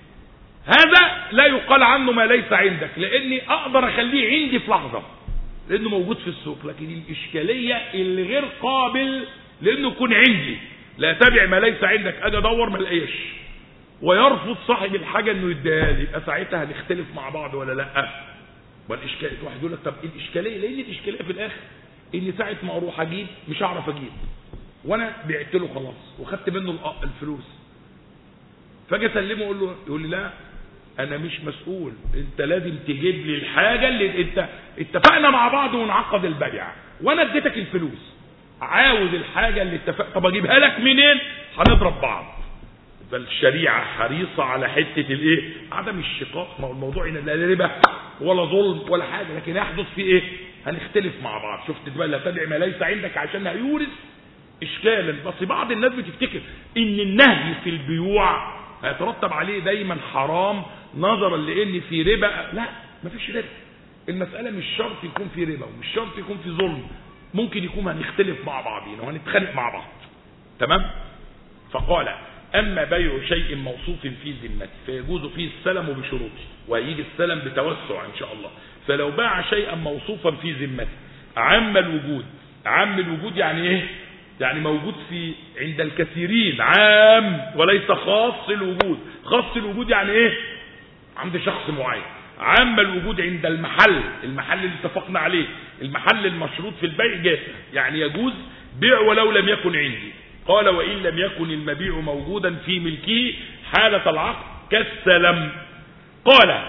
هذا لا يقال عنه ما ليس عندك لاني اقدر اخليه عندي في لحظة لانه موجود في السوق لكن الاشكالية اللي غير قابل لانه يكون عندي لا تبع ما ليس عندك اجي ادور ما الاقيش ويرفض صاحب الحاجة انه يديها لي يبقى ساعتها هنختلف مع بعض ولا لا والاشكال واحد يقول لك طب ايه الاشكاليه لان الاشكاليه في الاخر ان ساعه ما اروح اجيب مش هعرف اجيب وانا بعت له خلاص وخدت منه الفلوس فاجي اسلمه اقول له يقول لي لا انا مش مسؤول انت لازم تجيب لي الحاجه اللي انت اتفقنا مع بعض ونعقد البيع وانا اديتك الفلوس عاوز الحاجه اللي اتفق طب اجيبها لك منين هنضرب بعض فالشريعه حريصه على حته الايه عدم الشقاق ما هو الموضوع ان لا ربا ولا ظلم ولا حاجه لكن يحدث فيه ايه هنختلف مع بعض شفت بقى لا تدعي ما ليس عندك عشان هيورث اشكالا بس بعض الناس بتفتكر ان النهي في البيوع هيترتب عليه دايما حرام نظرا لان في ربا لا مفيش ربا المسألة مش شرط يكون في ربا ومش شرط يكون في ظلم ممكن يكون هنختلف مع بعضين وهنتخانق مع بعض تمام فقال أما بيع شيء موصوف في ذمته فيجوز فيه السلم بشروطه وهيجي السلم بتوسع إن شاء الله فلو باع شيئا موصوفا في ذمته عام الوجود عام الوجود يعني ايه يعني موجود في عند الكثيرين عام وليس خاص الوجود خاص الوجود يعني ايه عند شخص معين عام الوجود عند المحل المحل اللي اتفقنا عليه المحل المشروط في البيع جاهز يعني يجوز بيع ولو لم يكن عندي قال وإن لم يكن المبيع موجودا في ملكه حالة العقد كالسلم قال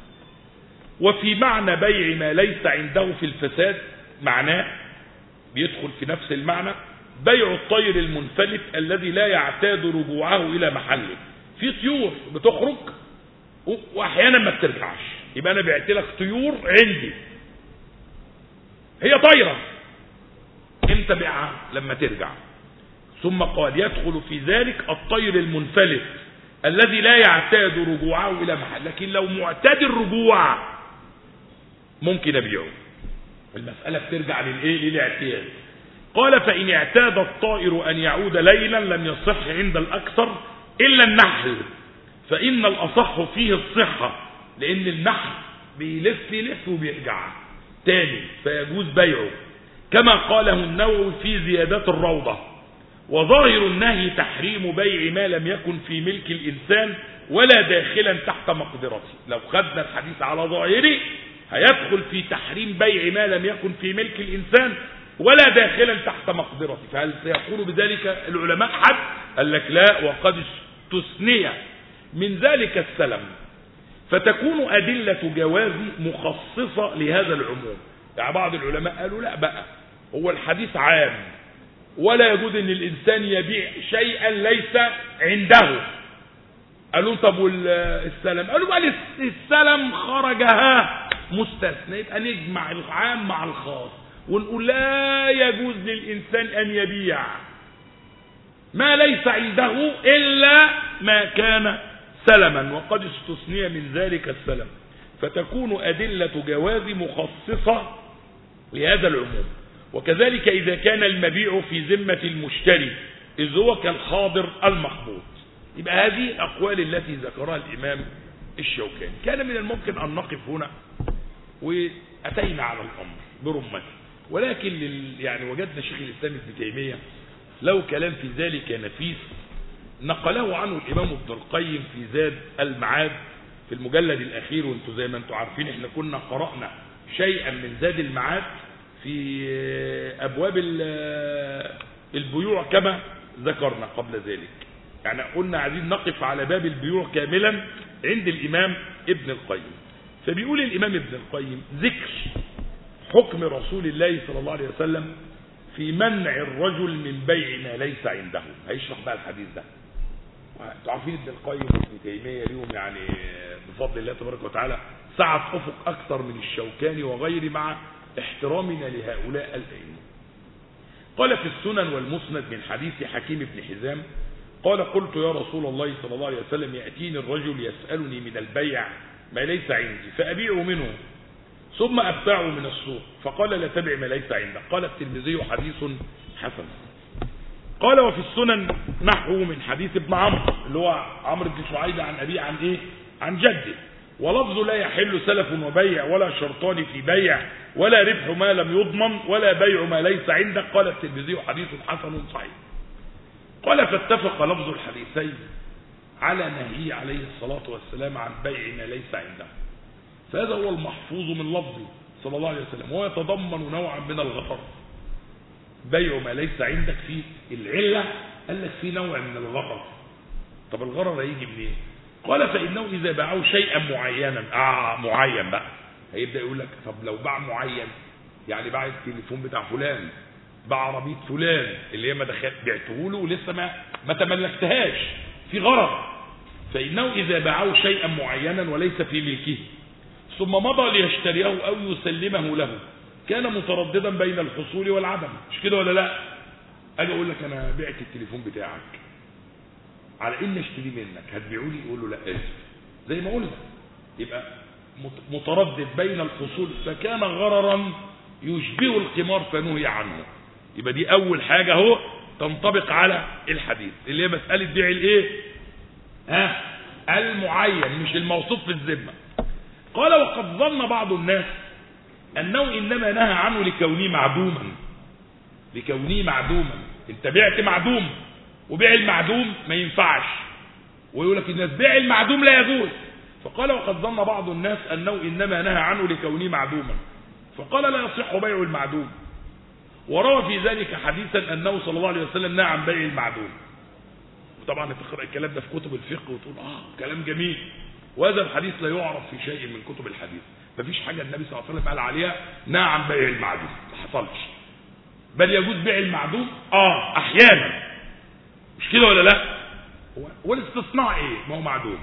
وفي معنى بيع ما ليس عنده في الفساد معناه بيدخل في نفس المعنى بيع الطير المنفلت الذي لا يعتاد رجوعه إلى محله في طيور بتخرج واحيانا ما بترجعش يبقى انا بعت لك طيور عندي هي طايره امتى بيعها لما ترجع ثم قال يدخل في ذلك الطير المنفلت الذي لا يعتاد رجوعه الى محل لكن لو معتاد الرجوع ممكن ابيعه المسألة بترجع للايه للاعتياد قال فإن اعتاد الطائر أن يعود ليلا لم يصح عند الأكثر إلا النحل فإن الأصح فيه الصحة لأن النحل بيلف يلف وبيرجع تاني فيجوز بيعه كما قاله النووي في زيادات الروضة وظاهر النهي تحريم بيع ما لم يكن في ملك الإنسان ولا داخلا تحت مقدرته لو خدنا الحديث على ظاهره هيدخل في تحريم بيع ما لم يكن في ملك الإنسان ولا داخلا تحت مقدرته فهل سيقول بذلك العلماء حد قال لك لا وقد استثني من ذلك السلم فتكون أدلة جواز مخصصة لهذا العموم يعني بعض العلماء قالوا لا بقى هو الحديث عام ولا يجوز ان الانسان يبيع شيئا ليس عنده قالوا طب والسلم قالوا بقى السلم خرجها مستثنى يبقى نجمع العام مع الخاص ونقول لا يجوز للانسان ان يبيع ما ليس عنده الا ما كان سلما وقد استثني من ذلك السلم فتكون أدلة جواز مخصصة لهذا العموم وكذلك إذا كان المبيع في ذمة المشتري إذ هو كالخاضر المخبوط يبقى هذه الأقوال التي ذكرها الإمام الشوكاني كان من الممكن أن نقف هنا وأتينا على الأمر برمته ولكن لل يعني وجدنا شيخ الإسلام ابن تيمية له كلام في ذلك نفيس نقله عنه الإمام ابن القيم في زاد المعاد في المجلد الأخير وانتم زي ما انتم عارفين احنا كنا قرأنا شيئا من زاد المعاد في أبواب البيوع كما ذكرنا قبل ذلك يعني قلنا عايزين نقف على باب البيوع كاملا عند الإمام ابن القيم فبيقول الإمام ابن القيم ذكر حكم رسول الله صلى الله عليه وسلم في منع الرجل من بيع ما ليس عنده هيشرح بقى الحديث ده انتوا عارفين ابن القيم وابن تيميه ليهم يعني بفضل الله تبارك وتعالى سعة افق اكثر من الشوكاني وغيره مع احترامنا لهؤلاء الائمه قال في السنن والمسند من حديث حكيم بن حزام قال قلت يا رسول الله صلى الله عليه وسلم يأتيني الرجل يسألني من البيع ما ليس عندي فأبيع منه ثم أبتاعه من السوق فقال لا تبع ما ليس عندك قال الترمذي حديث حسن قال وفي السنن نحو من حديث ابن عمرو اللي هو عمرو بن شعيب عن أبيه عن إيه عن جده ولفظ لا يحل سلف وبيع ولا شرطان في بيع ولا ربح ما لم يضمن ولا بيع ما ليس عندك قال الترمذي حديث حسن صحيح قال فاتفق لفظ الحديثين على نهيه عليه الصلاة والسلام عن بيع ما ليس عنده فهذا هو المحفوظ من لفظه صلى الله عليه وسلم وهو يتضمن نوعا من الغفر بيع ما ليس عندك فيه العلة قال لك فيه نوع من الغفر طب الغرر هيجي منين قال فإنه إذا باعوا شيئا معينا آه معين بقى هيبدأ يقول لك طب لو باع معين يعني باع التليفون بتاع فلان باع عربية فلان اللي هي ما دخل بعته له ولسه ما ما تملكتهاش في غرض فإنه إذا باعوا شيئا معينا وليس في ملكه ثم مضى ليشتريه أو يسلمه له كان مترددا بين الحصول والعدم مش كده ولا لا أجي أقول لك أنا بعت التليفون بتاعك على إن اشتري منك هتبيعه لي يقول له لا آسف زي ما قلنا يبقى متردد بين الحصول فكان غررا يشبه القمار فنهي عنه يبقى دي أول حاجة اهو تنطبق على الحديث اللي هي مسألة بيع الايه ها المعين مش الموصوف في الذمه قال وقد ظن بعض الناس أنه إنما نهى عنه لكونه معدوما لكونه معدوما انت بعت معدوم وبيع المعدوم ما ينفعش ويقول لك الناس بيع المعدوم لا يجوز فقال وقد ظن بعض الناس أنه إنما نهى عنه لكونه معدوما فقال لا يصح بيع المعدوم وروى في ذلك حديثا أنه صلى الله عليه وسلم نهى عن بيع المعدوم وطبعا تقرأ الكلام ده في كتب الفقه وتقول آه كلام جميل وهذا الحديث لا يعرف في شيء من كتب الحديث مفيش حاجة النبي صلى الله عليه وسلم قال عليها نهى عن بيع المعدوم ما حصلش بل يجوز بيع المعدوم اه احيانا مش كده ولا لا والاستثناء ايه ما هو معدوم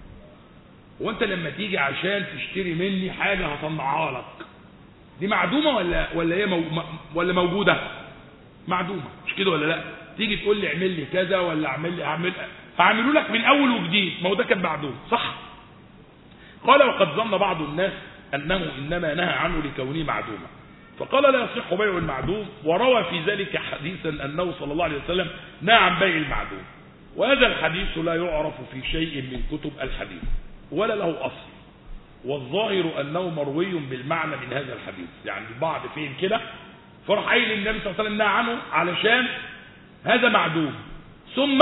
وانت لما تيجي عشان تشتري مني حاجة هصنعها لك دي معدومة ولا ولا هي مو ولا موجودة معدومة مش كده ولا لا تيجي تقول لي اعمل لي كذا ولا اعمل لي اعمل هعملوا لك من اول وجديد ما هو ده كان معدوم صح قال وقد ظن بعض الناس انه انما نهى عنه لكونه معدوما فقال لا يصح بيع المعدوم وروى في ذلك حديثا انه صلى الله عليه وسلم نهى عن بيع المعدوم وهذا الحديث لا يعرف في شيء من كتب الحديث ولا له اصل والظاهر انه مروي بالمعنى من هذا الحديث يعني البعض فين كده فراح قايل النبي صلى الله عليه وسلم نهى عنه علشان هذا معدوم ثم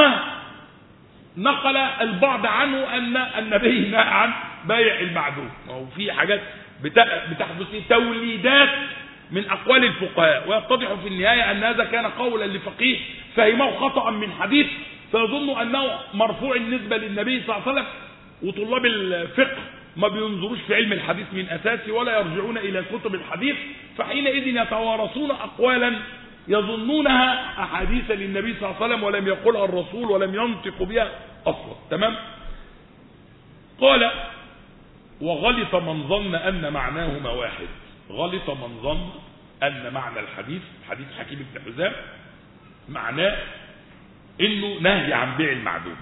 نقل البعض عنه ان النبي نهى عن بيع المعدوم وهو في حاجات بتحدث توليدات من اقوال الفقهاء ويتضح في النهايه ان هذا كان قولا لفقيه فهمه خطا من حديث فيظن انه مرفوع النسبه للنبي صلى الله عليه وسلم وطلاب الفقه ما بينظروش في علم الحديث من اساسه ولا يرجعون الى كتب الحديث فحينئذ يتوارثون اقوالا يظنونها احاديث للنبي صلى الله عليه وسلم ولم يقلها الرسول ولم ينطق بها اصلا تمام قال وغلط من ظن ان معناهما واحد غلط من ظن ان معنى الحديث حديث حكيم بن حزام معناه انه نهي عن بيع المعدوم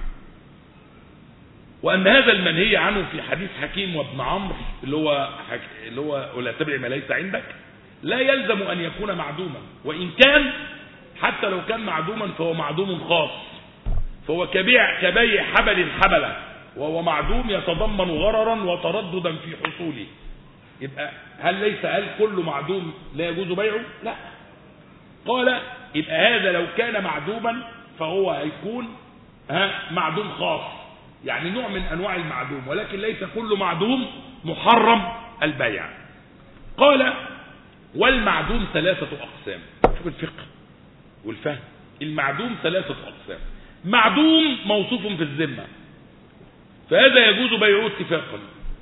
وان هذا المنهي عنه في حديث حكيم وابن عمرو اللي هو حك... اللي هو ولا تبع ما ليس عندك لا يلزم ان يكون معدوما وان كان حتى لو كان معدوما فهو معدوم خاص فهو كبيع كبيع حبل حبلا وهو معدوم يتضمن غررا وترددا في حصوله يبقى هل ليس هل كل معدوم لا يجوز بيعه لا قال يبقى هذا لو كان معدوما فهو هيكون ها معدوم خاص يعني نوع من انواع المعدوم ولكن ليس كل معدوم محرم البيع قال والمعدوم ثلاثة أقسام شوف الفقه والفهم المعدوم ثلاثة أقسام معدوم موصوف في الذمة فهذا يجوز بيعه اتفاقا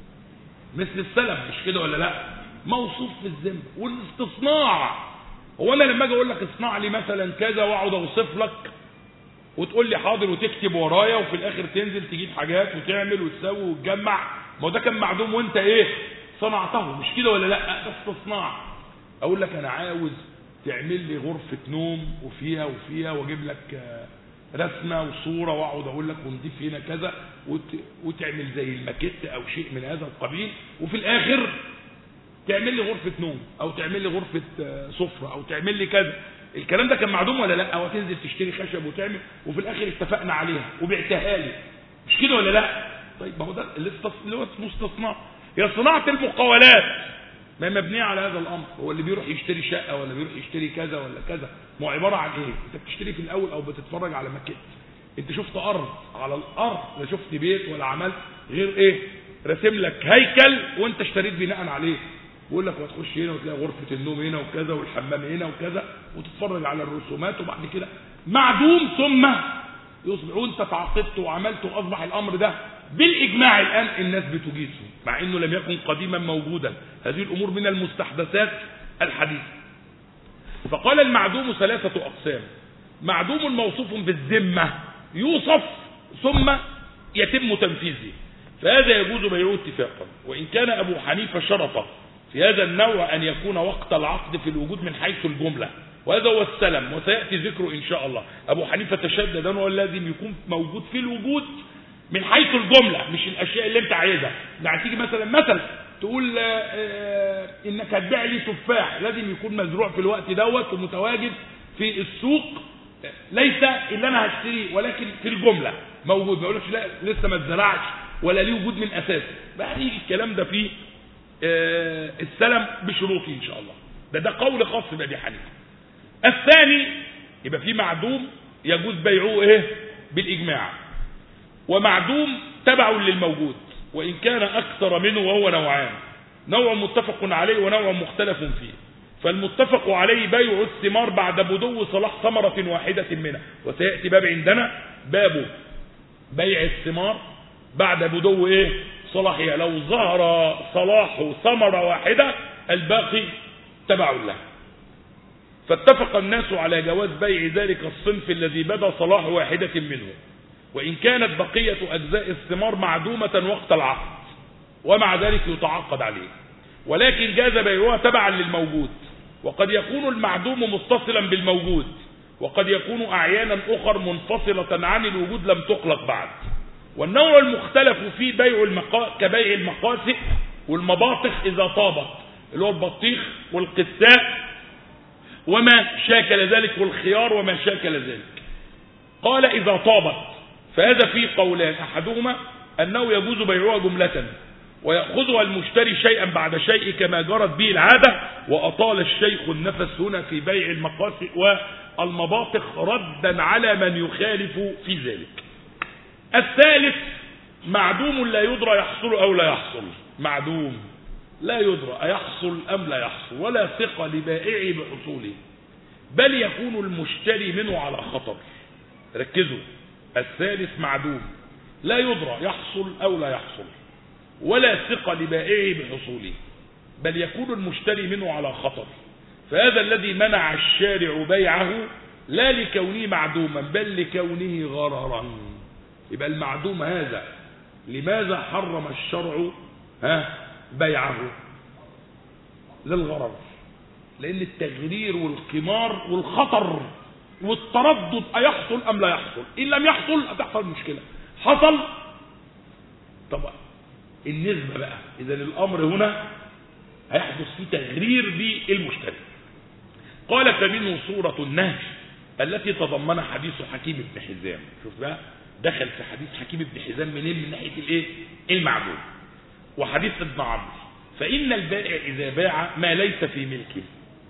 مثل السلم مش كده ولا لا موصوف في الذمة والاستصناع هو انا لما اجي اقول لك اصنع لي مثلا كذا واقعد اوصف لك وتقول لي حاضر وتكتب ورايا وفي الاخر تنزل تجيب حاجات وتعمل وتسوي وتجمع ما هو ده كان معدوم وانت ايه صنعته مش كده ولا لا ده استصناع اقول لك انا عاوز تعمل لي غرفة نوم وفيها وفيها واجيب لك رسمة وصورة واقعد اقول لك ونضيف هنا كذا وت... وتعمل زي الماكيت او شيء من هذا القبيل وفي الاخر تعمل لي غرفة نوم او تعمل لي غرفة سفرة او تعمل لي كذا الكلام ده كان معدوم ولا لا او تنزل تشتري خشب وتعمل وفي الاخر اتفقنا عليها وبعتها لي مش كده ولا لا طيب ما هو ده اللي هو مستصنع هي صناعة المقاولات ما مبنية على هذا الامر هو اللي بيروح يشتري شقة ولا بيروح يشتري كذا ولا كذا ما هو عبارة عن ايه انت بتشتري في الاول او بتتفرج على ماكيت انت شفت ارض على الارض لا شفت بيت ولا عملت غير ايه راسم لك هيكل وانت اشتريت بناء عليه بيقول لك وتخش هنا وتلاقي غرفة النوم هنا وكذا والحمام هنا وكذا وتتفرج على الرسومات وبعد كده معدوم ثم يصبح وانت تعاقدت وعملت واصبح الامر ده بالاجماع الان الناس بتجيزه مع انه لم يكن قديما موجودا هذه الامور من المستحدثات الحديثه فقال المعدوم ثلاثة اقسام معدوم موصوف بالذمة يوصف ثم يتم تنفيذه فهذا يجوز بيعه اتفاقا وان كان ابو حنيفة شرط في هذا النوع أن يكون وقت العقد في الوجود من حيث الجملة وهذا هو السلم وسيأتي ذكره إن شاء الله أبو حنيفة تشدد أنه لازم يكون موجود في الوجود من حيث الجملة مش الأشياء اللي أنت عايزها يعني تيجي مثلا مثلا تقول آه إنك هتبيع لي تفاح لازم يكون مزروع في الوقت دوت ومتواجد في السوق ليس اللي أنا هشتريه ولكن في الجملة موجود ما يقولكش لا لسه ما اتزرعش ولا ليه وجود من أساس بقى يجي الكلام ده في آه السلم بشروطه ان شاء الله ده ده قول خاص بأبي حنيفه الثاني يبقى في معدوم يجوز بيعه ايه بالاجماع ومعدوم تبع للموجود وان كان اكثر منه وهو نوعان نوع متفق عليه ونوع مختلف فيه فالمتفق عليه بيع الثمار بعد بدو صلاح ثمرة واحدة منها وسيأتي باب عندنا باب بيع الثمار بعد بدو ايه صلاحها لو ظهر صلاح ثمرة واحدة الباقي تبع له فاتفق الناس على جواز بيع ذلك الصنف الذي بدا صلاح واحدة منه وإن كانت بقية أجزاء الثمار معدومة وقت العقد ومع ذلك يتعاقد عليه ولكن جاز بيعها تبعا للموجود وقد يكون المعدوم متصلا بالموجود وقد يكون أعيانا أخر منفصلة عن الوجود لم تخلق بعد والنوع المختلف فيه بيع المقا... كبيع المقاسئ والمباطخ إذا طابت اللي هو البطيخ والقساء وما شاكل ذلك والخيار وما شاكل ذلك قال إذا طابت فهذا فيه قولان أحدهما أنه يجوز بيعها جملة ويأخذها المشتري شيئا بعد شيء كما جرت به العادة وأطال الشيخ النفس هنا في بيع المقاسئ والمباطخ ردا على من يخالف في ذلك الثالث معدوم لا يدرى يحصل أو لا يحصل معدوم لا يدرى أيحصل أم لا يحصل ولا ثقة لبائعه بحصوله بل يكون المشتري منه على خطر ركزوا الثالث معدوم لا يدرى يحصل أو لا يحصل ولا ثقة لبائعه بحصوله بل يكون المشتري منه على خطر فهذا الذي منع الشارع بيعه لا لكونه معدوما بل لكونه غررا يبقى المعدوم هذا لماذا حرم الشرع ها بيعه للغرر لان التغرير والقمار والخطر والتردد ايحصل ام لا يحصل ان لم يحصل هتحصل مشكله حصل طبعا النسبه بقى اذا الامر هنا هيحدث فيه تغرير بالمشتري قال فمنه صوره النهج التي تضمن حديث حكيم بن حزام شوف بقى دخل في حديث حكيم بن حزام منين من ناحيه الايه المعدود وحديث ابن عمرو فان البائع اذا باع ما ليس في ملكه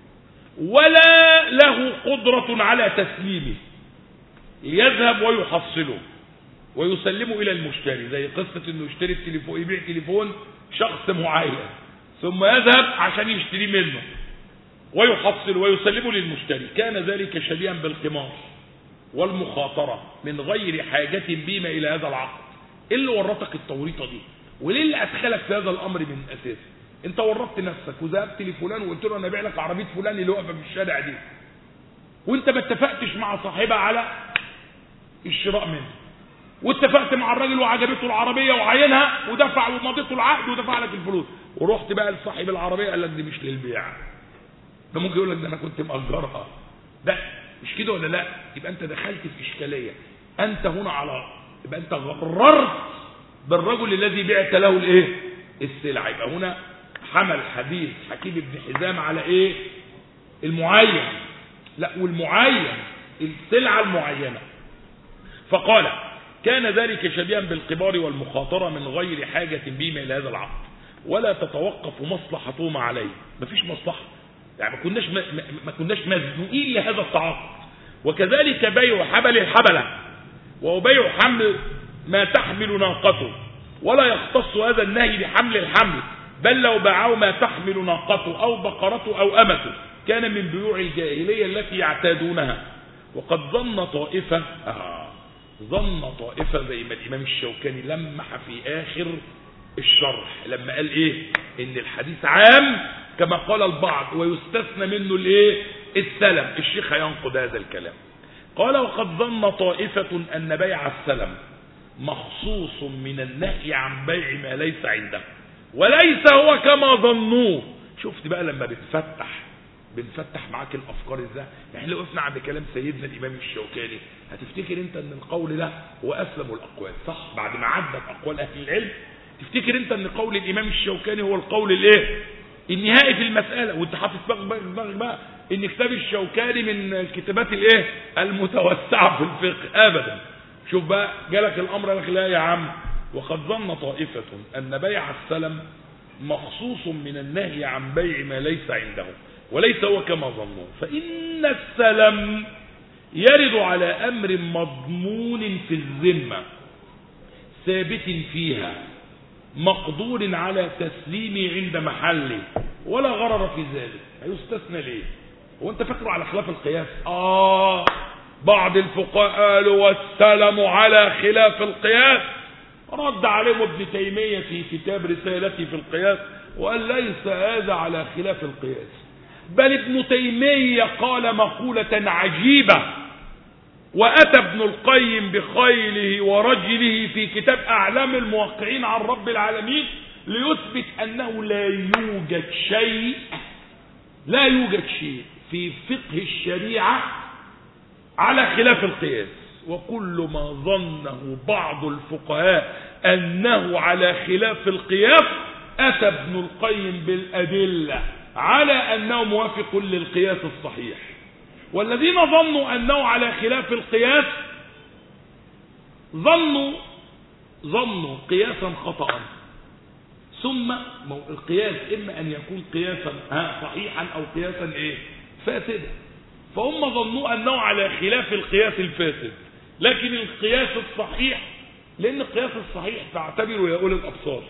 ولا له قدرة على تسليمه يذهب ويحصله ويسلمه إلى المشتري زي قصة أنه يشتري التليفون يبيع تليفون شخص معين ثم يذهب عشان يشتري منه ويحصل ويسلمه للمشتري كان ذلك شبيها بالقمار والمخاطرة من غير حاجة بما إلى هذا العقد إيه اللي ورطك التوريطة دي وليه اللي أدخلك في هذا الأمر من أساس انت ورطت نفسك وذهبت لفلان وقلت له انا ابيع لك عربيه فلان اللي واقفه في الشارع دي وانت ما اتفقتش مع صاحبها على الشراء منه واتفقت مع الراجل وعجبته العربيه وعينها ودفع ومضيته العقد ودفع لك الفلوس ورحت بقى لصاحب العربيه قال لك دي مش للبيع ده ممكن يقول لك ده انا كنت مأجرها ده مش كده ولا لا يبقى انت دخلت في اشكاليه انت هنا على يبقى انت غررت بالرجل الذي بعت له الايه السلعه يبقى هنا حمل حديث حكيم بن حزام على ايه المعين لا والمعين السلعة المعينة فقال كان ذلك شبيها بالقبار والمخاطرة من غير حاجة بما إلى هذا العقد ولا تتوقف مصلحتهما عليه مفيش مصلحة يعني ما كناش ما, ما كناش مزنوقين لهذا التعاقد وكذلك بيع حبل الحبلة وبيع حمل ما تحمل ناقته ولا يختص هذا النهي بحمل الحمل بل لو باعوا ما تحمل ناقته أو بقرته أو أمته كان من بيوع الجاهلية التي يعتادونها وقد ظن طائفة آه ظن طائفة زي ما الإمام الشوكاني لمح في آخر الشرح لما قال إيه إن الحديث عام كما قال البعض ويستثنى منه الإيه السلم الشيخ ينقض هذا الكلام قال وقد ظن طائفة أن بيع السلم مخصوص من النهي عن بيع ما ليس عنده وليس هو كما ظنوه شفت بقى لما بتفتح بنفتح معاك الافكار ازاي احنا لو وقفنا عند كلام سيدنا الامام الشوكاني هتفتكر انت ان القول ده هو اسلم الاقوال صح بعد ما عدت اقوال اهل العلم تفتكر انت ان قول الامام الشوكاني هو القول الايه النهائي في المساله وانت حاطط دماغك بقى ان كتاب الشوكاني من الكتابات الايه المتوسعه في الفقه ابدا شوف بقى جالك الامر لك لا يا عم وقد ظن طائفة أن بيع السلم مخصوص من النهي عن بيع ما ليس عنده وليس هو كما ظنوا فإن السلم يرد على أمر مضمون في الذمة ثابت فيها مقدور على تسليمه عند محله ولا غرر في ذلك هيستثنى ليه هو انت فاكره على خلاف القياس آه بعض الفقهاء قالوا والسلم على خلاف القياس رد عليهم ابن تيمية في كتاب رسالته في القياس وقال ليس هذا على خلاف القياس بل ابن تيمية قال مقولة عجيبة وأتى ابن القيم بخيله ورجله في كتاب أعلام الموقعين عن رب العالمين ليثبت أنه لا يوجد شيء لا يوجد شيء في فقه الشريعة على خلاف القياس وكل ما ظنه بعض الفقهاء أنه على خلاف القياس أتى ابن القيم بالأدلة على أنه موافق للقياس الصحيح والذين ظنوا أنه على خلاف القياس ظنوا ظنوا قياسا خطأ ثم القياس إما أن يكون قياسا صحيحا أو قياسا إيه فاسدا فهم ظنوا أنه على خلاف القياس الفاسد لكن القياس الصحيح لأن القياس الصحيح تعتبره يا أولي الأبصار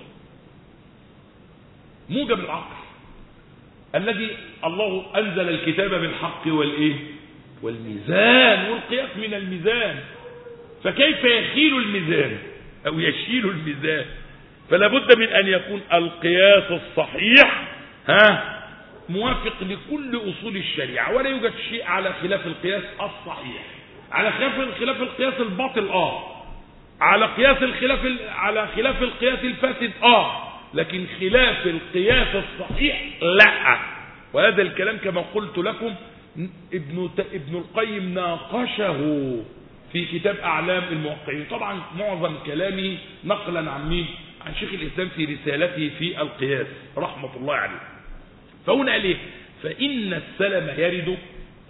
موجب العقل الذي الله أنزل الكتاب بالحق والإيه والميزان والقياس من الميزان فكيف يخيل الميزان أو يشيل الميزان فلا بد من أن يكون القياس الصحيح ها موافق لكل أصول الشريعة ولا يوجد شيء على خلاف القياس الصحيح على خلاف خلاف القياس الباطل اه على قياس الخلاف على خلاف القياس الفاسد اه لكن خلاف القياس الصحيح لا وهذا الكلام كما قلت لكم ابن ابن القيم ناقشه في كتاب اعلام الموقعين طبعا معظم كلامه نقلا عن مين عن شيخ الاسلام في رسالته في القياس رحمه الله عليه فهنا قال ايه فان السلم يرد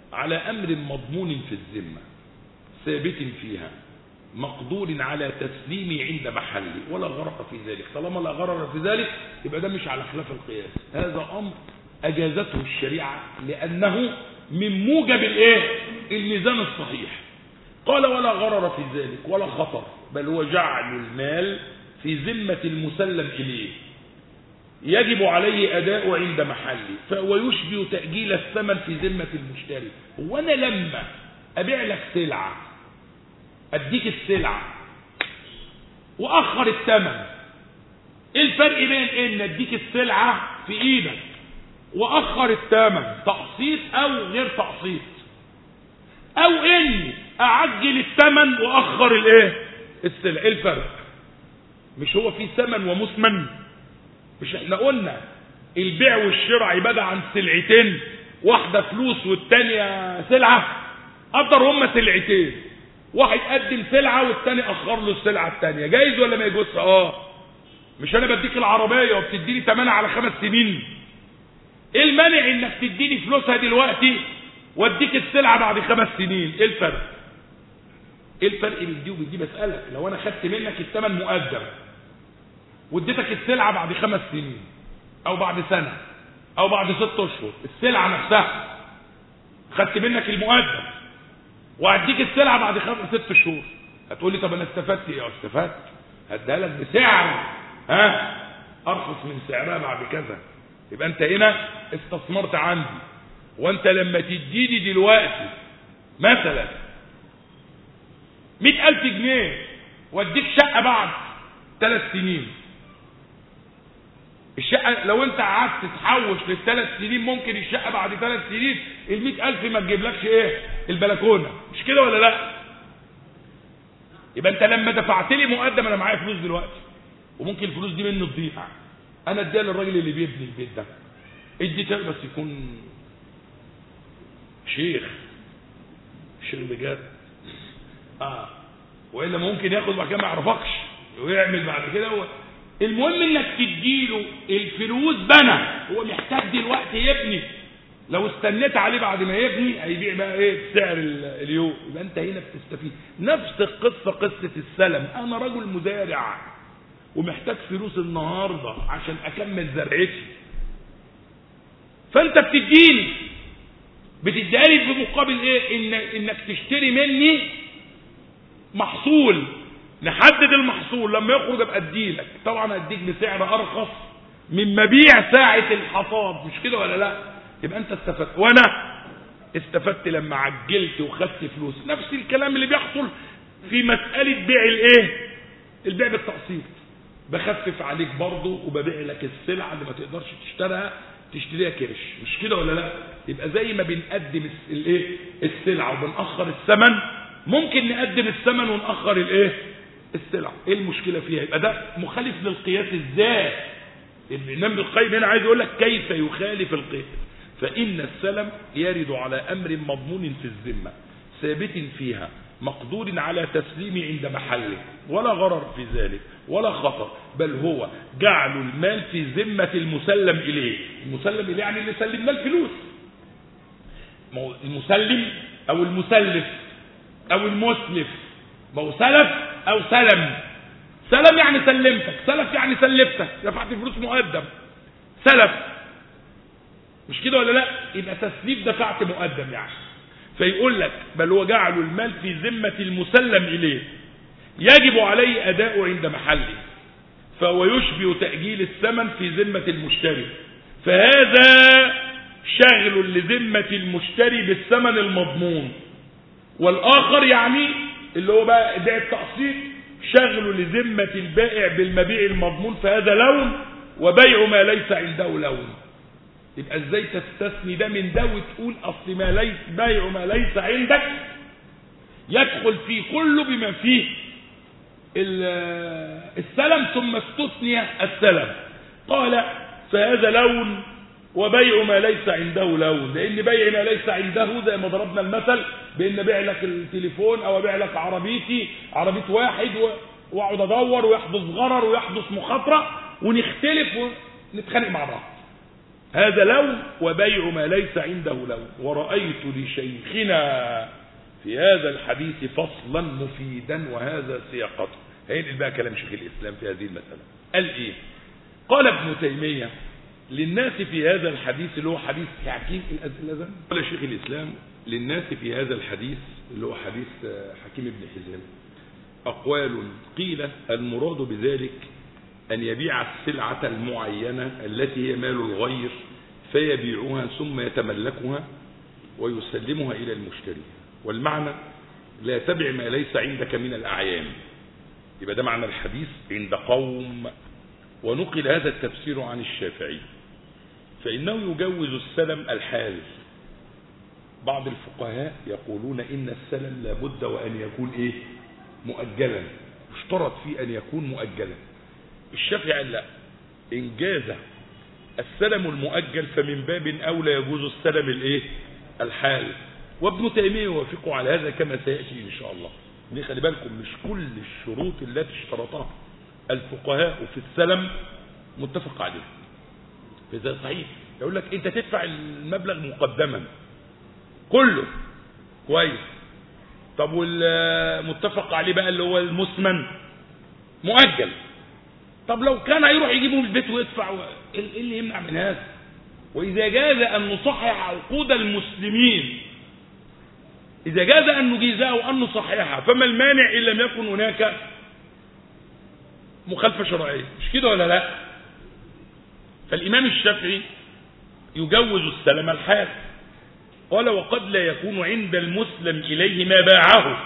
على أمر مضمون في الذمة ثابت فيها مقدور على تسليمه عند محله ولا غرق في ذلك طالما لا غرر في ذلك يبقى ده مش على خلاف القياس هذا أمر أجازته الشريعة لأنه من موجب الايه الميزان الصحيح قال ولا غرر في ذلك ولا خطر بل هو جعل المال في ذمة المسلم إليه يجب عليه أداء عند محله فهو يشبه تأجيل الثمن في ذمة المشتري وأنا لما أبيع لك سلعة أديك السلعة وأخر الثمن إيه الفرق بين إن أديك السلعة في إيدك وأخر الثمن تقسيط أو غير تقسيط أو إني أعجل الثمن وأخر الإيه السلعة إيه الفرق مش هو في ثمن ومثمن مش احنا قلنا البيع والشراء عبادة عن سلعتين واحدة فلوس والتانية سلعة قدر هما سلعتين واحد قدم سلعة والتاني اخر له السلعة التانية جايز ولا ما يجوز اه مش انا بديك العربية وبتديني تمنها على خمس سنين ايه المانع انك تديني فلوسها دلوقتي واديك السلعة بعد خمس سنين ايه الفرق ايه الفرق بين دي وبين دي بسألك لو انا خدت منك الثمن مقدم واديتك السلعة بعد خمس سنين او بعد سنة او بعد ست اشهر السلعة نفسها خدت منك المقدم واديك السلعة بعد خمس ست شهور هتقول لي طب انا استفدت ايه استفدت هديها لك بسعر ها ارخص من سعرها بعد كذا يبقى انت هنا استثمرت عندي وانت لما تديني دلوقتي مثلا مئة الف جنيه واديك شقة بعد ثلاث سنين الشقة لو انت قعدت تحوش للثلاث سنين ممكن الشقة بعد ثلاث سنين المئة ألف ما تجيبلكش ايه البلكونة مش كده ولا لا يبقى انت لما دفعت لي مقدم انا معايا فلوس دلوقتي وممكن الفلوس دي مني تضيع انا اديها للراجل اللي بيبني البيت ده ادي تاني بس يكون شيخ شيخ بجد اه والا ممكن ياخد بعد كده ما يعرفكش ويعمل بعد كده هو المهم انك تديله الفلوس بنى هو محتاج دلوقتي يبني لو استنيت عليه بعد ما يبني هيبيع بقى ايه بسعر اليوم يبقى انت هنا بتستفيد نفس القصه قصه السلم انا رجل مزارع ومحتاج فلوس النهارده عشان اكمل زرعتي فانت بتديني بتديني بمقابل ايه إن انك تشتري مني محصول نحدد المحصول لما يخرج ابقى اديلك طبعا اديك بسعر ارخص من مبيع ساعة الحصاد مش كده ولا لا يبقى انت استفدت وانا استفدت لما عجلت وخدت فلوس نفس الكلام اللي بيحصل في مسألة بيع الايه البيع بالتقسيط بخفف عليك برضه وببيع لك السلعة اللي ما تقدرش تشتريها تشتريها كرش مش كده ولا لا يبقى زي ما بنقدم الايه السلعة وبنأخر الثمن ممكن نقدم الثمن ونأخر الايه السلع ايه المشكلة فيها يبقى ده مخالف للقياس ازاي الامام القيم هنا عايز يقول لك كيف يخالف القياس فان السلم يرد على امر مضمون في الذمة ثابت فيها مقدور على تسليمه عند محله ولا غرر في ذلك ولا خطر بل هو جعل المال في ذمة المسلم إليه المسلم إليه يعني اللي سلمنا الفلوس المسلم أو المسلف أو المسلف ما هو سلف او سلم سلم يعني سلمتك سلف يعني سلفتك دفعت فلوس مقدم سلف مش كده ولا لا يبقى تسليف دفعت مقدم يعني فيقول لك بل هو جعل المال في ذمة المسلم إليه يجب عليه أداؤه عند محله فهو يشبه تأجيل الثمن في ذمة المشتري فهذا شغل لذمة المشتري بالثمن المضمون والآخر يعني اللي هو بقى بيع التقسيط شغله لذمة البائع بالمبيع المضمون فهذا لون وبيع ما ليس عنده لون يبقى ازاي تستثني ده من ده وتقول اصل ما ليس بيع ما ليس عندك يدخل في كله بما فيه السلم ثم استثني السلم قال فهذا لون وبيع ما ليس عنده لون لان بيع ما ليس عنده زي ما ضربنا المثل بان ابيع لك التليفون او ابيع لك عربيتي عربيه واحد واقعد ادور ويحدث غرر ويحدث مخاطره ونختلف ونتخانق مع بعض هذا لون وبيع ما ليس عنده لون ورأيت لشيخنا في هذا الحديث فصلا مفيدا وهذا سياقته هينقل بقى كلام شيخ الإسلام في هذه المسألة قال إيه قال ابن تيمية للناس في هذا الحديث اللي هو حديث حكيم الأذان قال شيخ الإسلام للناس في هذا الحديث اللي هو حديث حكيم بن حزام أقوال قيل المراد بذلك أن يبيع السلعة المعينة التي هي مال الغير فيبيعها ثم يتملكها ويسلمها إلى المشتري والمعنى لا تبع ما ليس عندك من الأعيان يبقى ده معنى الحديث عند قوم ونقل هذا التفسير عن الشافعي فإنه يجوز السلم الحال بعض الفقهاء يقولون إن السلم لابد وأن يكون إيه مؤجلا اشترط فيه أن يكون مؤجلا الشافعي قال لا إن جاز السلم المؤجل فمن باب أولى يجوز السلم الإيه الحال وابن تيمية يوافق على هذا كما سيأتي إن شاء الله دي خلي بالكم مش كل الشروط التي اشترطها الفقهاء في السلم متفق عليه فإذا صحيح يقول لك انت تدفع المبلغ مقدما كله كويس طب والمتفق عليه بقى اللي هو المثمن مؤجل طب لو كان هيروح يجيبه من البيت ويدفع ايه اللي يمنع من هذا واذا جاز ان نصحح عقود المسلمين اذا جاز ان نجيزها وان نصححها فما المانع ان لم يكن هناك مخالفه شرعيه مش كده ولا لا فالامام الشافعي يجوز السلم الحال قال وقد لا يكون عند المسلم إليه ما باعه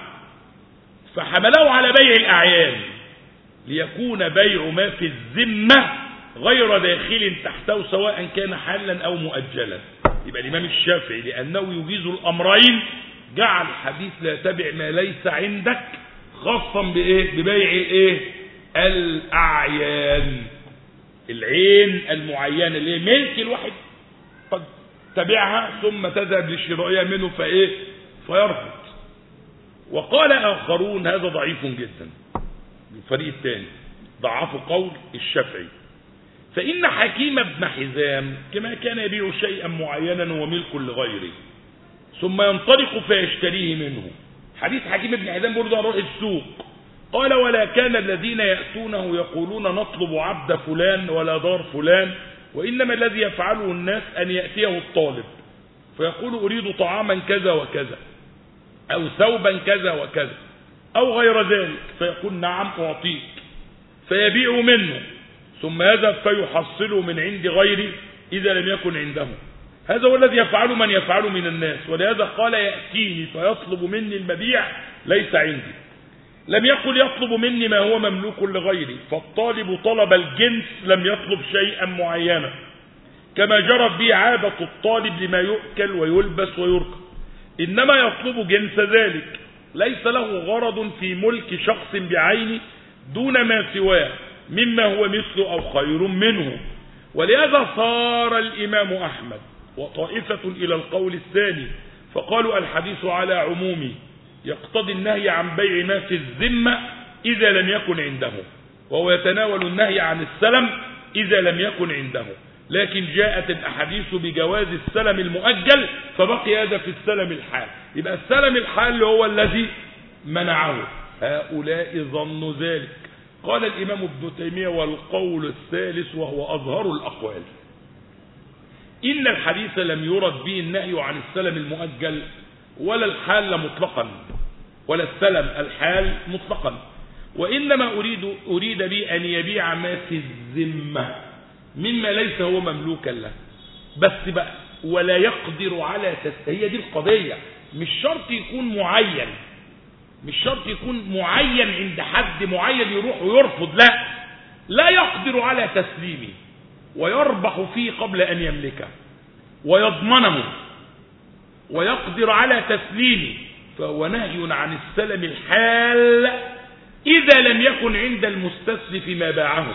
فحمله على بيع الأعيان ليكون بيع ما في الذمة غير داخل تحته سواء كان حالا أو مؤجلا يبقى الإمام الشافعي لأنه يجيز الأمرين جعل حديث لا تبع ما ليس عندك خاصا بإيه ببيع الإيه الأعيان العين المعينة اللي هي ملك الواحد قد تبعها ثم تذهب لشرائها منه فايه فيرفض وقال اخرون هذا ضعيف جدا الفريق الثاني ضعفوا قول الشافعي فان حكيم بن حزام كما كان يبيع شيئا معينا وملك لغيره ثم ينطلق فيشتريه منه حديث حكيم بن حزام برضه روح السوق قال ولا كان الذين يأتونه يقولون نطلب عبد فلان ولا دار فلان وإنما الذي يفعله الناس أن يأتيه الطالب فيقول أريد طعاما كذا وكذا أو ثوبا كذا وكذا أو غير ذلك فيقول نعم أعطيك فيبيع منه ثم يذهب فيحصله من عند غيره إذا لم يكن عنده هذا هو الذي يفعله من يفعله من الناس ولهذا قال يأتيني فيطلب مني المبيع ليس عندي لم يقل يطلب مني ما هو مملوك لغيري فالطالب طلب الجنس لم يطلب شيئا معينا كما جرت به عادة الطالب لما يؤكل ويلبس ويركب إنما يطلب جنس ذلك ليس له غرض في ملك شخص بعينه دون ما سواه مما هو مثله أو خير منه ولهذا صار الإمام أحمد وطائفة إلى القول الثاني فقالوا الحديث على عمومه يقتضي النهي عن بيع ما في الذمة إذا لم يكن عنده وهو يتناول النهي عن السلم إذا لم يكن عنده لكن جاءت الأحاديث بجواز السلم المؤجل فبقي هذا في السلم الحال يبقى السلم الحال هو الذي منعه هؤلاء ظنوا ذلك قال الإمام ابن تيمية والقول الثالث وهو أظهر الأقوال إن الحديث لم يرد به النهي عن السلم المؤجل ولا الحال مطلقا ولا السلم الحال مطلقا وإنما أريد, أريد بي أن يبيع ما في الذمة مما ليس هو مملوكا له بس بقى ولا يقدر على تس... هي دي القضية مش شرط يكون معين مش شرط يكون معين عند حد معين يروح ويرفض لا لا يقدر على تسليمه ويربح فيه قبل أن يملكه ويضمنه ويقدر على تسليمه فهو نهي عن السلم الحال إذا لم يكن عند المستسلف ما باعه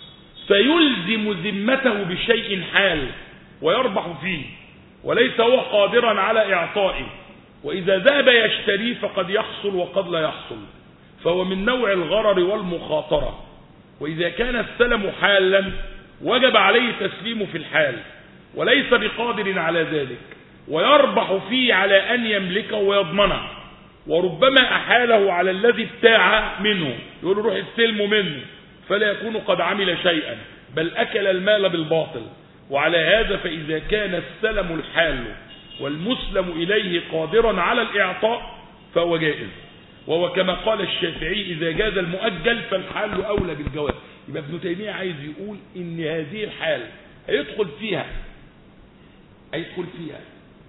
فيلزم ذمته بشيء حال ويربح فيه وليس هو قادرا على إعطائه وإذا ذهب يشتريه فقد يحصل وقد لا يحصل فهو من نوع الغرر والمخاطرة وإذا كان السلم حالا وجب عليه تسليمه في الحال وليس بقادر على ذلك ويربح فيه على أن يملكه ويضمنه وربما أحاله على الذي ابتاع منه يقول له روح استلمه منه فلا يكون قد عمل شيئا بل أكل المال بالباطل وعلى هذا فإذا كان السلم الحال والمسلم إليه قادرا على الإعطاء فهو جائز وهو كما قال الشافعي إذا جاز المؤجل فالحال أولى بالجواز يبقى ابن تيمية عايز يقول إن هذه الحال هيدخل فيها هيدخل فيها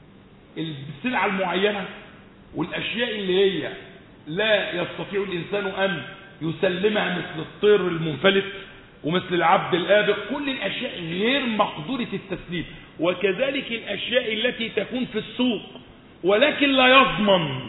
السلعة المعينة والأشياء اللي هي لا يستطيع الإنسان أن يسلمها مثل الطير المنفلت ومثل العبد الآبق كل الأشياء غير مقدورة التسليم وكذلك الأشياء التي تكون في السوق ولكن لا يضمن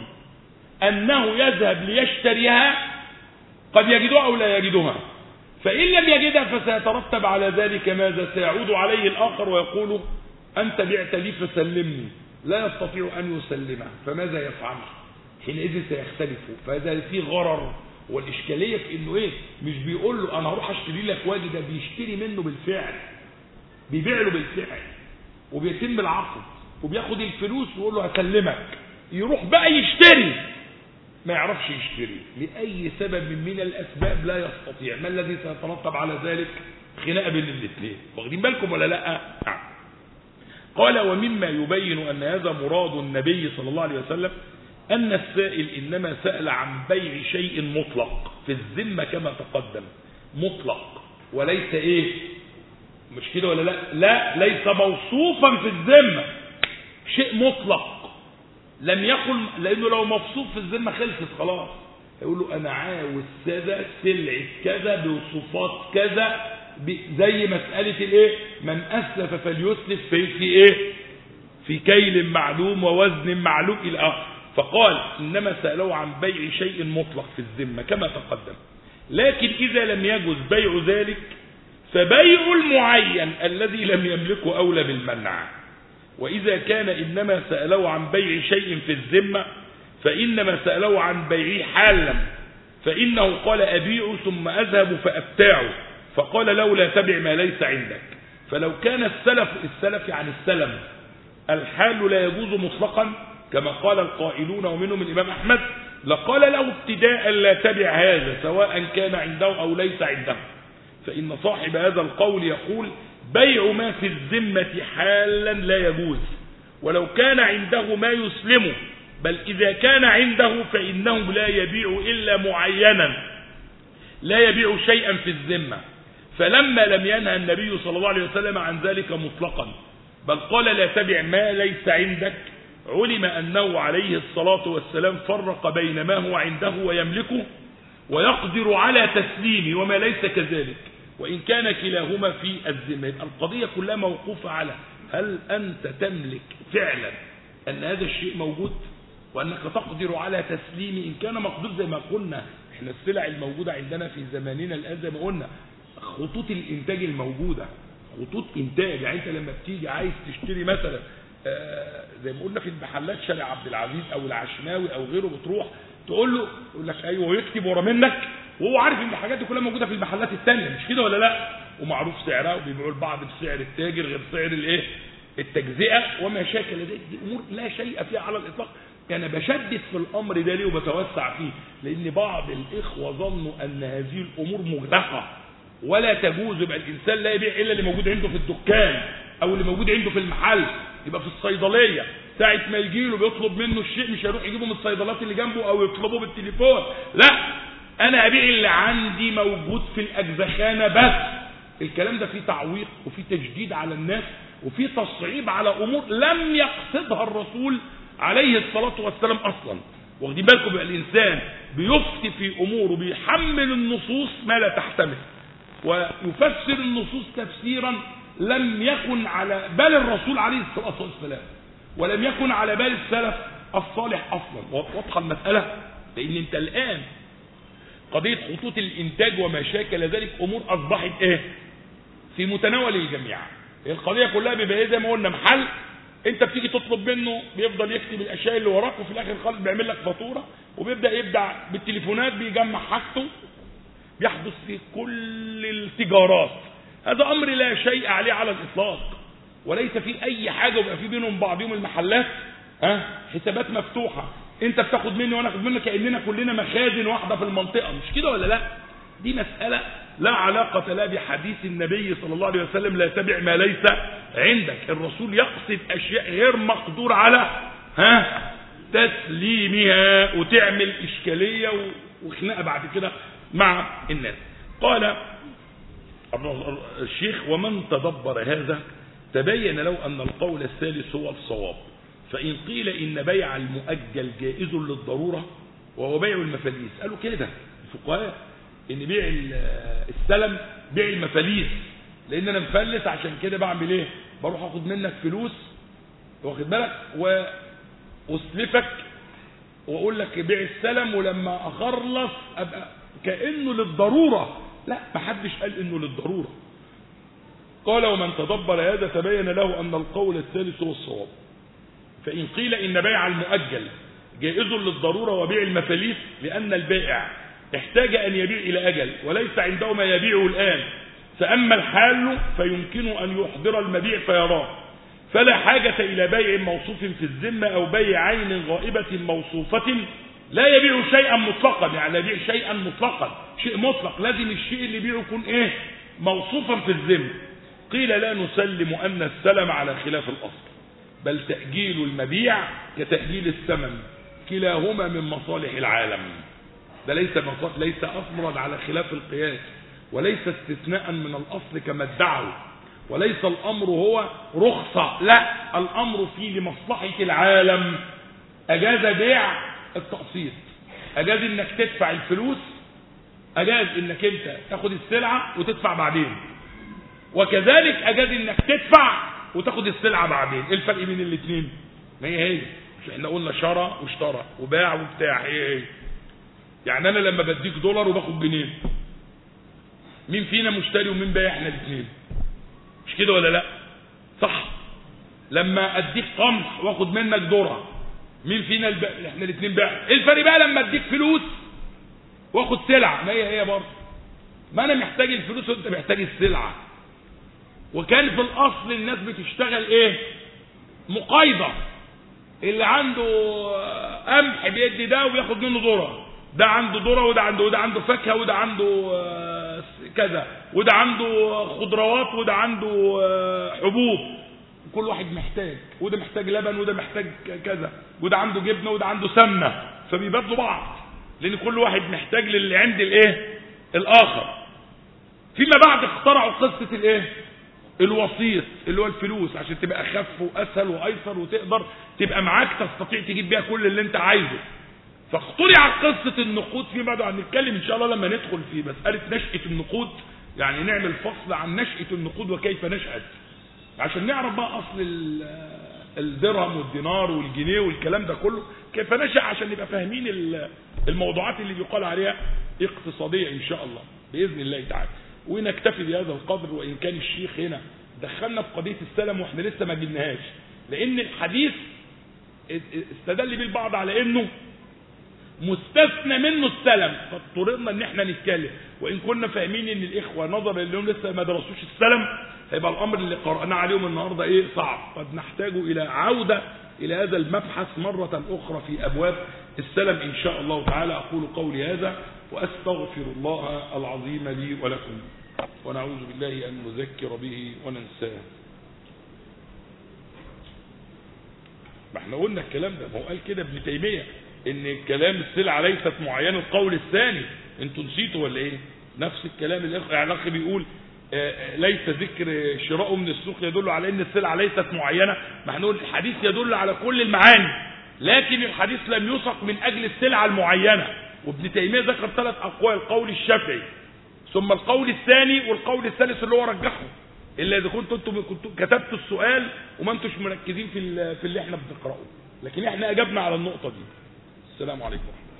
أنه يذهب ليشتريها قد يجدها أو لا يجدها فإن لم يجدها فسيترتب على ذلك ماذا سيعود عليه الآخر ويقول أنت بعت لي فسلمني لا يستطيع أن يسلمها فماذا يفعل حينئذ سيختلف فهذا فيه غرر والإشكالية في إنه إيه مش بيقول له أنا هروح أشتري لك وادي ده بيشتري منه بالفعل بيبيع له بالفعل وبيتم العقد وبياخد الفلوس ويقول له هسلمك يروح بقى يشتري ما يعرفش يشتري لأي سبب من الأسباب لا يستطيع ما الذي سيترتب على ذلك خناقة بين الاثنين واخدين بالكم ولا لا نعم قال ومما يبين أن هذا مراد النبي صلى الله عليه وسلم أن السائل إنما سأل عن بيع شيء مطلق في الذمة كما تقدم مطلق وليس إيه مش كده ولا لا لا ليس موصوفا في الذمة شيء مطلق لم يقل لأنه لو موصوف في الذمة خلصت خلاص يقول له أنا عاوز كذا سلعة كذا بوصفات كذا زي مسألة الايه من أسلف فليسلف في, في ايه في كيل معلوم ووزن معلوم إلى آخر فقال إنما سألوا عن بيع شيء مطلق في الذمة كما تقدم لكن إذا لم يجوز بيع ذلك فبيع المعين الذي لم يملكه أولى بالمنع وإذا كان إنما سألوا عن بيع شيء في الذمة فإنما سألوا عن بيعه حالا فإنه قال أبيع ثم أذهب فأبتاعه فقال لولا تبع ما ليس عندك فلو كان السلف السلف عن السلم الحال لا يجوز مطلقا كما قال القائلون ومنهم الإمام أحمد لقال له ابتداء لا تبع هذا سواء كان عنده أو ليس عنده فإن صاحب هذا القول يقول بيع ما في الذمة حالا لا يجوز ولو كان عنده ما يسلمه بل إذا كان عنده فإنه لا يبيع إلا معينا لا يبيع شيئا في الذمة فلما لم ينهى النبي صلى الله عليه وسلم عن ذلك مطلقا بل قال لا تبع ما ليس عندك علم أنه عليه الصلاة والسلام فرق بين ما هو عنده ويملكه ويقدر على تسليمه وما ليس كذلك وإن كان كلاهما في الذمة القضية كلها موقوفة على هل أنت تملك فعلا أن هذا الشيء موجود وأنك تقدر على تسليمه إن كان مقدور زي ما قلنا احنا السلع الموجودة عندنا في زماننا الآن زي ما قلنا خطوط الإنتاج الموجودة خطوط إنتاج يعني أنت لما بتيجي عايز تشتري مثلا آه زي ما قلنا في المحلات شارع عبد العزيز أو العشماوي أو غيره بتروح تقول له يقول لك أيوه ويكتب ورا منك وهو عارف ان الحاجات دي كلها موجوده في المحلات الثانيه مش كده ولا لا ومعروف سعرها وبيبيعوا البعض بسعر التاجر غير سعر الايه التجزئه وما شاكل ذلك دي امور لا شيء فيها على الاطلاق انا بشدد في الامر ده ليه وبتوسع فيه لان بعض الاخوه ظنوا ان هذه الامور مغلقه ولا تجوز يبقى الانسان لا يبيع الا اللي موجود عنده في الدكان او اللي موجود عنده في المحل يبقى في الصيدليه ساعة ما يجي له بيطلب منه الشيء مش هيروح يجيبه من الصيدلات اللي جنبه او يطلبه بالتليفون لا انا ابيع اللي عندي موجود في الاجزخانه بس الكلام ده فيه تعويق وفيه تجديد على الناس وفيه تصعيب على امور لم يقصدها الرسول عليه الصلاه والسلام اصلا واخدين بالكم الانسان بيفتي في امور وبيحمل النصوص ما لا تحتمل ويفسر النصوص تفسيرا لم يكن على بال الرسول عليه الصلاه والسلام ولم يكن على بال السلف الصالح اصلا واضحه المساله لان انت الان قضية خطوط الإنتاج وما شاكل ذلك أمور أصبحت إيه في متناول الجميع القضية كلها بيبقى إيه زي ما قلنا محل أنت بتيجي تطلب منه بيفضل يكتب الأشياء اللي وراك وفي الآخر خالص بيعمل لك فاتورة وبيبدأ يبدع بالتليفونات بيجمع حاجته بيحدث في كل التجارات هذا أمر لا شيء عليه على الإطلاق وليس في اي حاجه ويبقى في بينهم بعضهم المحلات ها حسابات مفتوحه انت بتاخد مني وانا اخد منك كاننا كلنا مخازن واحده في المنطقه مش كده ولا لا دي مساله لا علاقة لا بحديث النبي صلى الله عليه وسلم لا تبع ما ليس عندك الرسول يقصد أشياء غير مقدور على ها تسليمها وتعمل إشكالية وخناقة بعد كده مع الناس قال الشيخ ومن تدبر هذا تبين له أن القول الثالث هو الصواب فإن قيل إن بيع المؤجل جائز للضرورة وهو بيع المفاليس قالوا كده الفقهاء ان بيع السلم بيع المفاليس لان انا مفلس عشان كده بعمل ايه بروح اخد منك فلوس واخد بالك واسلفك واقول لك بيع السلم ولما اخلص ابقى كانه للضروره لا ما حدش قال انه للضروره قال ومن تدبر هذا تبين له ان القول الثالث هو الصواب فان قيل ان بيع المؤجل جائز للضروره وبيع المفاليس لان البائع احتاج أن يبيع إلى أجل وليس عنده ما يبيعه الآن فأما الحال فيمكن أن يحضر المبيع فيراه فلا حاجة إلى بيع موصوف في الذمة أو بيع عين غائبة موصوفة لا يبيع شيئا مطلقا يعني لا يبيع شيئا مطلقا شيء مطلق لازم الشيء اللي يبيعه يكون ايه موصوفا في الذمة قيل لا نسلم أن السلم على خلاف الأصل بل تأجيل المبيع كتأجيل الثمن كلاهما من مصالح العالم ده ليس مصالح ليس أمرا على خلاف القياس وليس استثناء من الأصل كما ادعوا وليس الأمر هو رخصة لا الأمر فيه لمصلحة العالم أجاز بيع التقسيط أجاز إنك تدفع الفلوس أجاز إنك أنت تاخد السلعة وتدفع بعدين وكذلك أجاز إنك تدفع وتاخد السلعة بعدين إيه الفرق بين الاثنين ما هي هي مش احنا قلنا شرى واشترى وباع وبتاع هي هي يعني أنا لما بديك دولار وباخد جنيه مين فينا مشتري ومين بايع احنا الاثنين مش كده ولا لا صح لما اديك قمح واخد منك ذره مين فينا الب... احنا الاثنين بقى ايه الفرق بقى لما اديك فلوس واخد سلعه ما هي هي برضه ما انا محتاج الفلوس وانت محتاج السلعه وكان في الاصل الناس بتشتغل ايه مقايضه اللي عنده قمح بيدي ده وبياخد منه ذره ده عنده ذره وده عنده وده عنده فاكهه وده عنده كذا وده عنده خضروات وده عنده حبوب كل واحد محتاج وده محتاج لبن وده محتاج كذا وده عنده جبنه وده عنده سمنه فبيبادلوا بعض لان كل واحد محتاج للي عند الايه الاخر فيما بعد اخترعوا قصه الايه الوسيط اللي هو الفلوس عشان تبقى اخف واسهل وايسر وتقدر تبقى معاك تستطيع تجيب بيها كل اللي انت عايزه فاخترعت قصة النقود فيما بعد هنتكلم ان شاء الله لما ندخل في مسألة نشأة النقود يعني نعمل فصل عن نشأة النقود وكيف نشأت عشان نعرف بقى اصل الدرهم والدينار والجنيه والكلام ده كله كيف نشأ عشان نبقى فاهمين الموضوعات اللي بيقال عليها اقتصادية ان شاء الله بإذن الله تعالى ونكتفي بهذا القدر وان كان الشيخ هنا دخلنا في قضية السلم واحنا لسه ما جبناهاش لان الحديث استدل بيه البعض على انه مستثنى منه السلم فاضطررنا ان احنا نتكلم وان كنا فاهمين ان الاخوه نظرا لهم لسه ما درسوش السلم هيبقى الامر اللي قرأناه عليهم النهارده ايه صعب قد نحتاج الى عوده الى هذا المبحث مره اخرى في ابواب السلم ان شاء الله تعالى اقول قولي هذا واستغفر الله العظيم لي ولكم ونعوذ بالله ان نذكر به وننساه ما احنا قلنا الكلام ده ما هو قال كده ابن تيميه ان كلام السلعة ليست معينة القول الثاني انتوا نسيتوا ولا ايه نفس الكلام الاخ يعني الاخ بيقول آه ليس ذكر شراءه من السوق يدل على ان السلعة ليست معينة ما هنقول الحديث يدل على كل المعاني لكن الحديث لم يسق من اجل السلعة المعينة وابن تيمية ذكر ثلاث اقوال القول الشافعي ثم القول الثاني والقول الثالث اللي هو رجحه الا اذا كنتوا انتم كنتوا كتبتوا السؤال وما انتوش مركزين في في اللي احنا بنقراه لكن احنا اجبنا على النقطة دي السلام عليكم